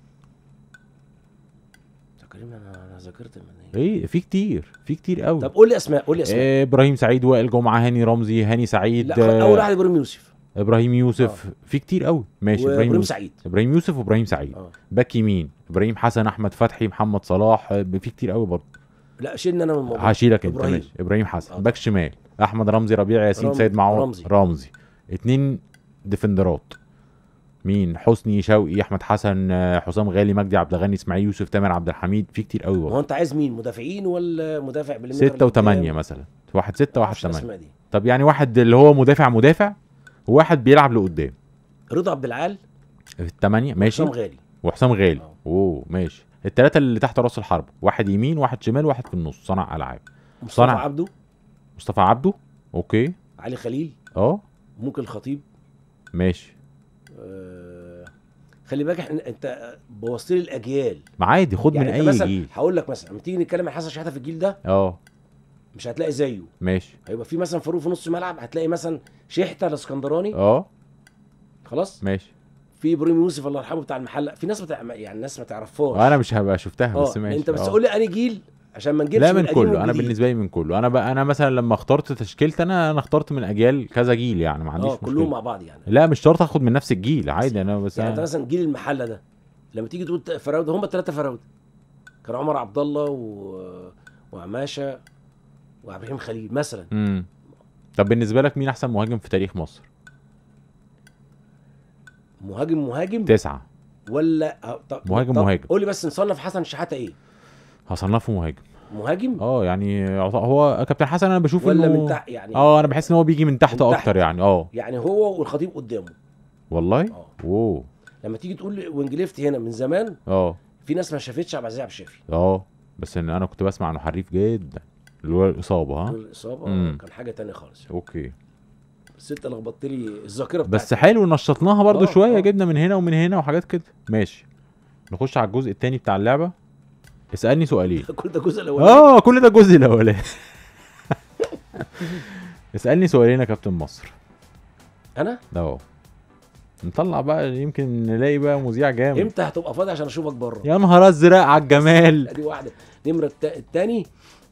تقريبا انا انا ذاكرت من ايه ايه في كتير في كتير قوي طب قول لي اسماء قول لي اسماء إيه ابراهيم سعيد وائل جمعه هاني رمزي هاني سعيد لا خ- اول واحد ابراهيم يوسف ابراهيم يوسف في كتير قوي ماشي ابراهيم وابراهيم يوسف سعيد ابراهيم يوسف وابراهيم سعيد اه باك يمين ابراهيم حسن احمد فتحي محمد صلاح آه، في كتير قوي برضه لا شيلنا انا من الموضوع هشيلك انت إبراهيم. ماشي ابراهيم حسن آه. باك شمال احمد رمزي ربيع ياسين رمزي. سيد معوض رمزي. رمزي اتنين ديفندرات مين حسني شوقي احمد حسن آه، حسام غالي مجدي عبد الغني اسماعيل يوسف تامر عبد الحميد في كتير قوي ما هو برضه انت عايز مين مدافعين ولا مدافع بالمتر ستة وثمانية مثلا واحد ستة واحد ثمانية ثمانية دي طب يعني واحد اللي هو مدافع مدافع وواحد بيلعب لقدام رضا عبد العال في الثمانية ماشي حسام غالي وحسام غالي آه. اوه ماشي الثلاثه اللي تحت راس الحرب واحد يمين واحد شمال واحد في النص صانع العاب مصطفى صنع. عبده مصطفى عبده اوكي علي خليل اه ممكن الخطيب ماشي آه، خلي بالك احنا انت بوظت لي الاجيال ما عادي خد من يعني اي انت مثلا جيل هقول لك مثلا لما تيجي نتكلم عن حسن شحاته في الجيل ده اه مش هتلاقي زيه ماشي هيبقى في مثلا فاروق في نص الملعب هتلاقي مثلا شحته الاسكندراني اه خلاص ماشي في ابراهيم يوسف الله يرحمه بتاع المحله في ناس بتاع يعني الناس ما تعرفهاش انا مش هبقى شفتها اه بس ماشي انت بس آه. قول لي انهي جيل عشان ما نجيبش لا من القديم كله انا والجديد. بالنسبه لي من كله انا بقى انا مثلا لما اخترت تشكيلتي انا انا اخترت من اجيال كذا جيل يعني ما عنديش اه مشكله كلهم مع بعض يعني لا مش شرط اخد من نفس الجيل عادي انا بس يعني انت أنا... مثلا جيل المحله ده لما تيجي تقول فراوده هم الثلاثه فراوده كان عمر عبد الله و... وعماشه وعبد الرحيم خليل مثلا مم. طب بالنسبه لك مين احسن مهاجم في تاريخ مصر مهاجم مهاجم تسعة ولا آه، طب مهاجم طب مهاجم. قول لي بس نصنف حسن شحاته ايه هصنفه مهاجم مهاجم اه يعني يعط- هو كابتن حسن انا بشوف ولا انه من تحت يعني اه انا بحس ان هو بيجي من تحت من اكتر تحت. يعني اه يعني هو والخطيب قدامه والله اه اوه لما تيجي تقول لي وانجليفت هنا من زمان اه في ناس ما شافتش عبد العزيز عبد الشافي اه بس ان انا كنت بسمع انه حريف جدا اللي هو الاصابه ها الاصابه مم. كان حاجه تانية خالص اوكي بس انت لخبطت لي الذاكره بس بتاعتي حلو نشطناها برضو آه، شويه آه. جبنا من هنا ومن هنا وحاجات كده ماشي نخش على الجزء التاني بتاع اللعبه اسالني سؤالين كل ده الجزء الاولاني اه كل ده الجزء الاولاني اسالني سؤالين يا كابتن مصر انا اهو نطلع بقى يمكن نلاقي بقى مذيع جامد امتى هتبقى فاضي عشان اشوفك بره يا نهار ازرق على الجمال ادي واحده نمره التا- التاني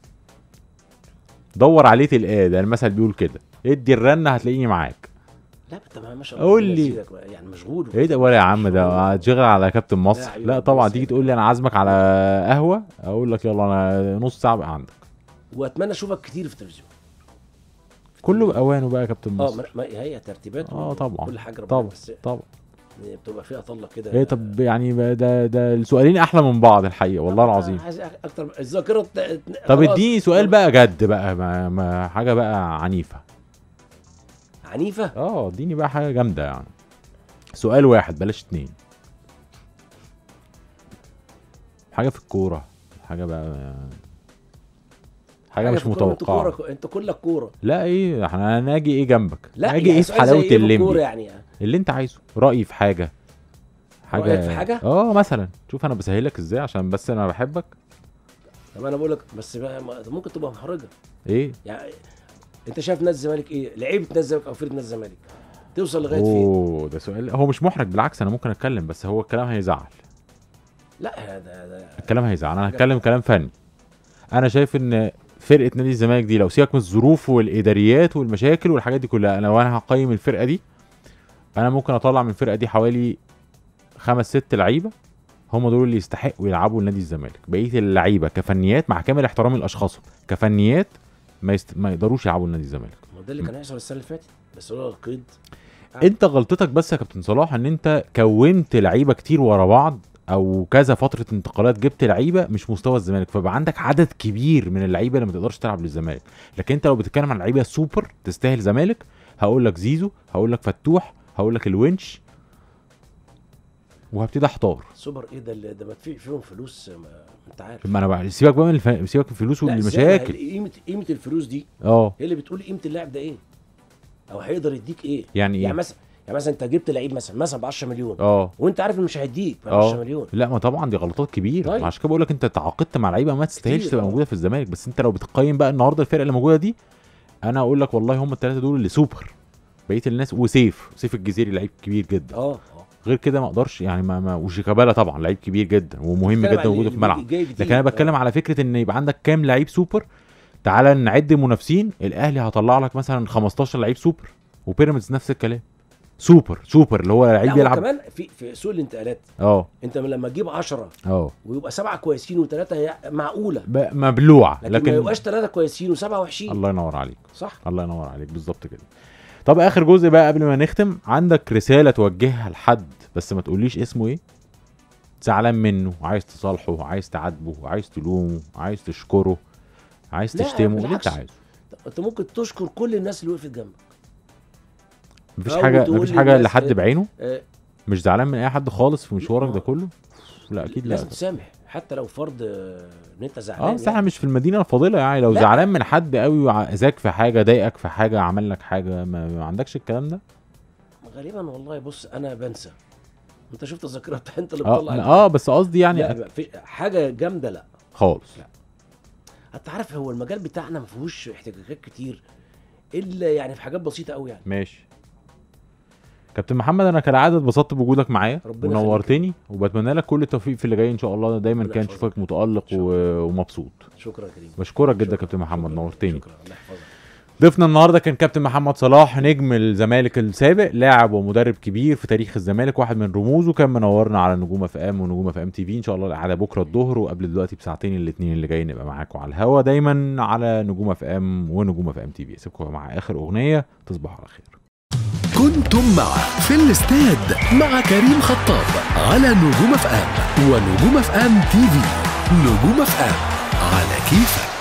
دور عليه تلقاه ده المثل بيقول كده ادي الرنه هتلاقيني معاك لا انت ما ما شاء الله قول ربنا لي. يزيدك بقى، يعني مشغول ايه ده ولا يا عم ده هتشغل على كابتن لا مصر حبيبي، لا ربنا طبعا يسعدك. تيجي تقول لي انا عازمك على قهوه اقول لك يلا انا نص ساعه بقى عندك واتمنى اشوفك كتير في التلفزيون كله باوانه بقى يا كابتن اه مصر ما ما هي ترتيبات اه طبعا كل حاجه ربنا طبعا بس طبعا بتبقى فيها طله كده ايه طب يعني بقى ده ده السؤالين احلى من بعض الحقيقه والله العظيم عايز اكتر الذاكره الت- طب خلاص. اديني سؤال بقى جد بقى ما, ما حاجه بقى عنيفه عنيفه اه اديني بقى حاجه جامده يعني سؤال واحد بلاش اتنين حاجه في الكوره حاجه بقى حاجه مش في الكورة، انت متوقعه كورة انت كلك كوره لا ايه احنا انا اجي ايه جنبك لا اجي يعني ايه في سؤال حلاوه زي ايه في الكورة الليمبي يعني اللي انت عايزه رايي في حاجه رأيك في حاجة؟ اه مثلا شوف انا بسهلك ازاي عشان بس انا بحبك طب انا بقول لك بس بقى ما- ممكن تبقى محرجه ايه يعني انت شايف نادي الزمالك ايه لعيبه نادي الزمالك او فرقه نادي الزمالك توصل لغايه فين اوه ده سؤال هو مش محرج بالعكس انا ممكن اتكلم بس هو الكلام هيزعل لا ده ده الكلام هيزعل انا هتكلم كلام فني انا شايف ان فرقه نادي الزمالك دي لو سيبك من الظروف والاداريات والمشاكل والحاجات دي كلها انا لو انا هقيم الفرقه دي انا ممكن اطلع من الفرقه دي حوالي خمس ست لعيبه هم دول اللي يستحقوا يلعبوا لنادي الزمالك بقيه اللعيبه كفنيات مع كامل احترامي لاشخاصهم كفنيات ما, يست... ما يقدروش يلعبوا لنادي الزمالك ما هو ده اللي كان هيحصل السنه اللي فاتت بس هو القيد انت غلطتك بس يا كابتن صلاح ان انت كونت لعيبه كتير ورا بعض او كذا فتره انتقالات جبت لعيبه مش مستوى الزمالك فبقى عندك عدد كبير من اللعيبه اللي ما تقدرش تلعب للزمالك لكن انت لو بتتكلم عن لعيبه سوبر تستاهل زمالك هقول لك زيزو هقول لك فتوح هقول لك الونش وهبتدي احتار سوبر ايه ده اللي ده ما تدفع فيهم فلوس ما انت عارف ما انا بقى سيبك بقى من الف... سيبك من الفلوس لا، إزاي؟ والمشاكل قيمه قيمه الفلوس دي اه هي اللي بتقول قيمه اللاعب ده ايه او هيقدر يديك ايه يعني يعني ايه مثلا يعني مثلا انت جبت لعيب مثلا مثلا ب 10 مليون اه وانت عارف انه مش هيديك ب اه. 10 مليون لا ما طبعا دي غلطات كبيره طيب. طيب. عشان كده بقول لك انت تعاقدت مع لعيبه ما تستاهلش كتير، تبقى اه. موجوده في الزمالك بس انت لو بتقيم بقى النهارده الفرقه اللي موجوده دي انا اقول لك والله هم الثلاثه دول اللي سوبر بقيه الناس وسيف سيف الجزيري لعيب كبير جدا اه اه غير كده ما اقدرش يعني ما, ما وشيكابالا طبعا لعيب كبير جدا ومهم بتكلم جدا عن وجوده اللي في الملعب جاي جديد. لكن انا بتكلم على فكره ان يبقى عندك كام لعيب سوبر تعالى نعد منافسين الاهلي هطلع لك مثلا 15 لعيب سوبر وبيراميدز نفس الكلام سوبر سوبر اللي هو لا لعيب هو بيلعب كمان في في سوق الانتقالات اه انت لما تجيب 10 اه ويبقى سبعه كويسين وثلاثه هي معقوله ب- مبلوع لكن, ما لكن يبقاش ثلاثه كويسين وسبعه وحشين الله ينور عليك صح الله ينور عليك بالظبط كده طب اخر جزء بقى قبل ما نختم عندك رساله توجهها لحد بس ما تقوليش اسمه ايه زعلان منه عايز تصالحه عايز تعاتبه عايز تلومه عايز تشكره عايز لا، تشتمه اللي بالعكس. انت عايزه انت ممكن تشكر كل الناس اللي وقفت جنبك مفيش أو حاجه تقول مفيش حاجه للناس لحد إيه؟ بعينه آه مش زعلان من اي حد خالص في مشوارك ما- ده كله لا اكيد لا لازم تسامح حتى لو فرض آه، ان انت زعلان اه بس يعني. احنا مش في المدينه الفاضله يعني لو لا. زعلان من حد قوي وعاذاك في حاجه ضايقك في حاجه عمل لك حاجه ما, ما عندكش الكلام ده غالبا والله بص انا بنسى انت شفت الذاكره بتاع انت اللي اه بتطلع لا، اه بس قصدي يعني يعني لا في حاجه جامده لا خالص لا. انت عارف هو المجال بتاعنا ما فيهوش احتكاكات كتير الا يعني في حاجات بسيطه قوي يعني ماشي كابتن محمد انا كالعاده اتبسطت بوجودك معايا ربنا ونورتني وبتمنى لك كل التوفيق في اللي جاي ان شاء الله دايما ربنا كان يحفظك. اشوفك متالق شكرا. و- ومبسوط شكرا يا كريم بشكرك جدا شكرا. كابتن محمد شكرا. نورتني شكرا الله يحفظك ضيفنا النهارده كان كابتن محمد صلاح نجم الزمالك السابق لاعب ومدرب كبير في تاريخ الزمالك واحد من رموزه كان منورنا على نجوم اف ام ونجوم اف ام تي في ان شاء الله الاعاده بكره الظهر وقبل دلوقتي بساعتين الاثنين اللي جاي نبقى معاكم على الهوا دايما على نجوم اف ام ونجوم اف ام تي في اسيبكم مع اخر اغنيه تصبحوا على خير كنتم مع في الاستاد مع كريم خطاب على نجوم اف ام ونجوم اف ام تي في نجوم اف ام على كيفك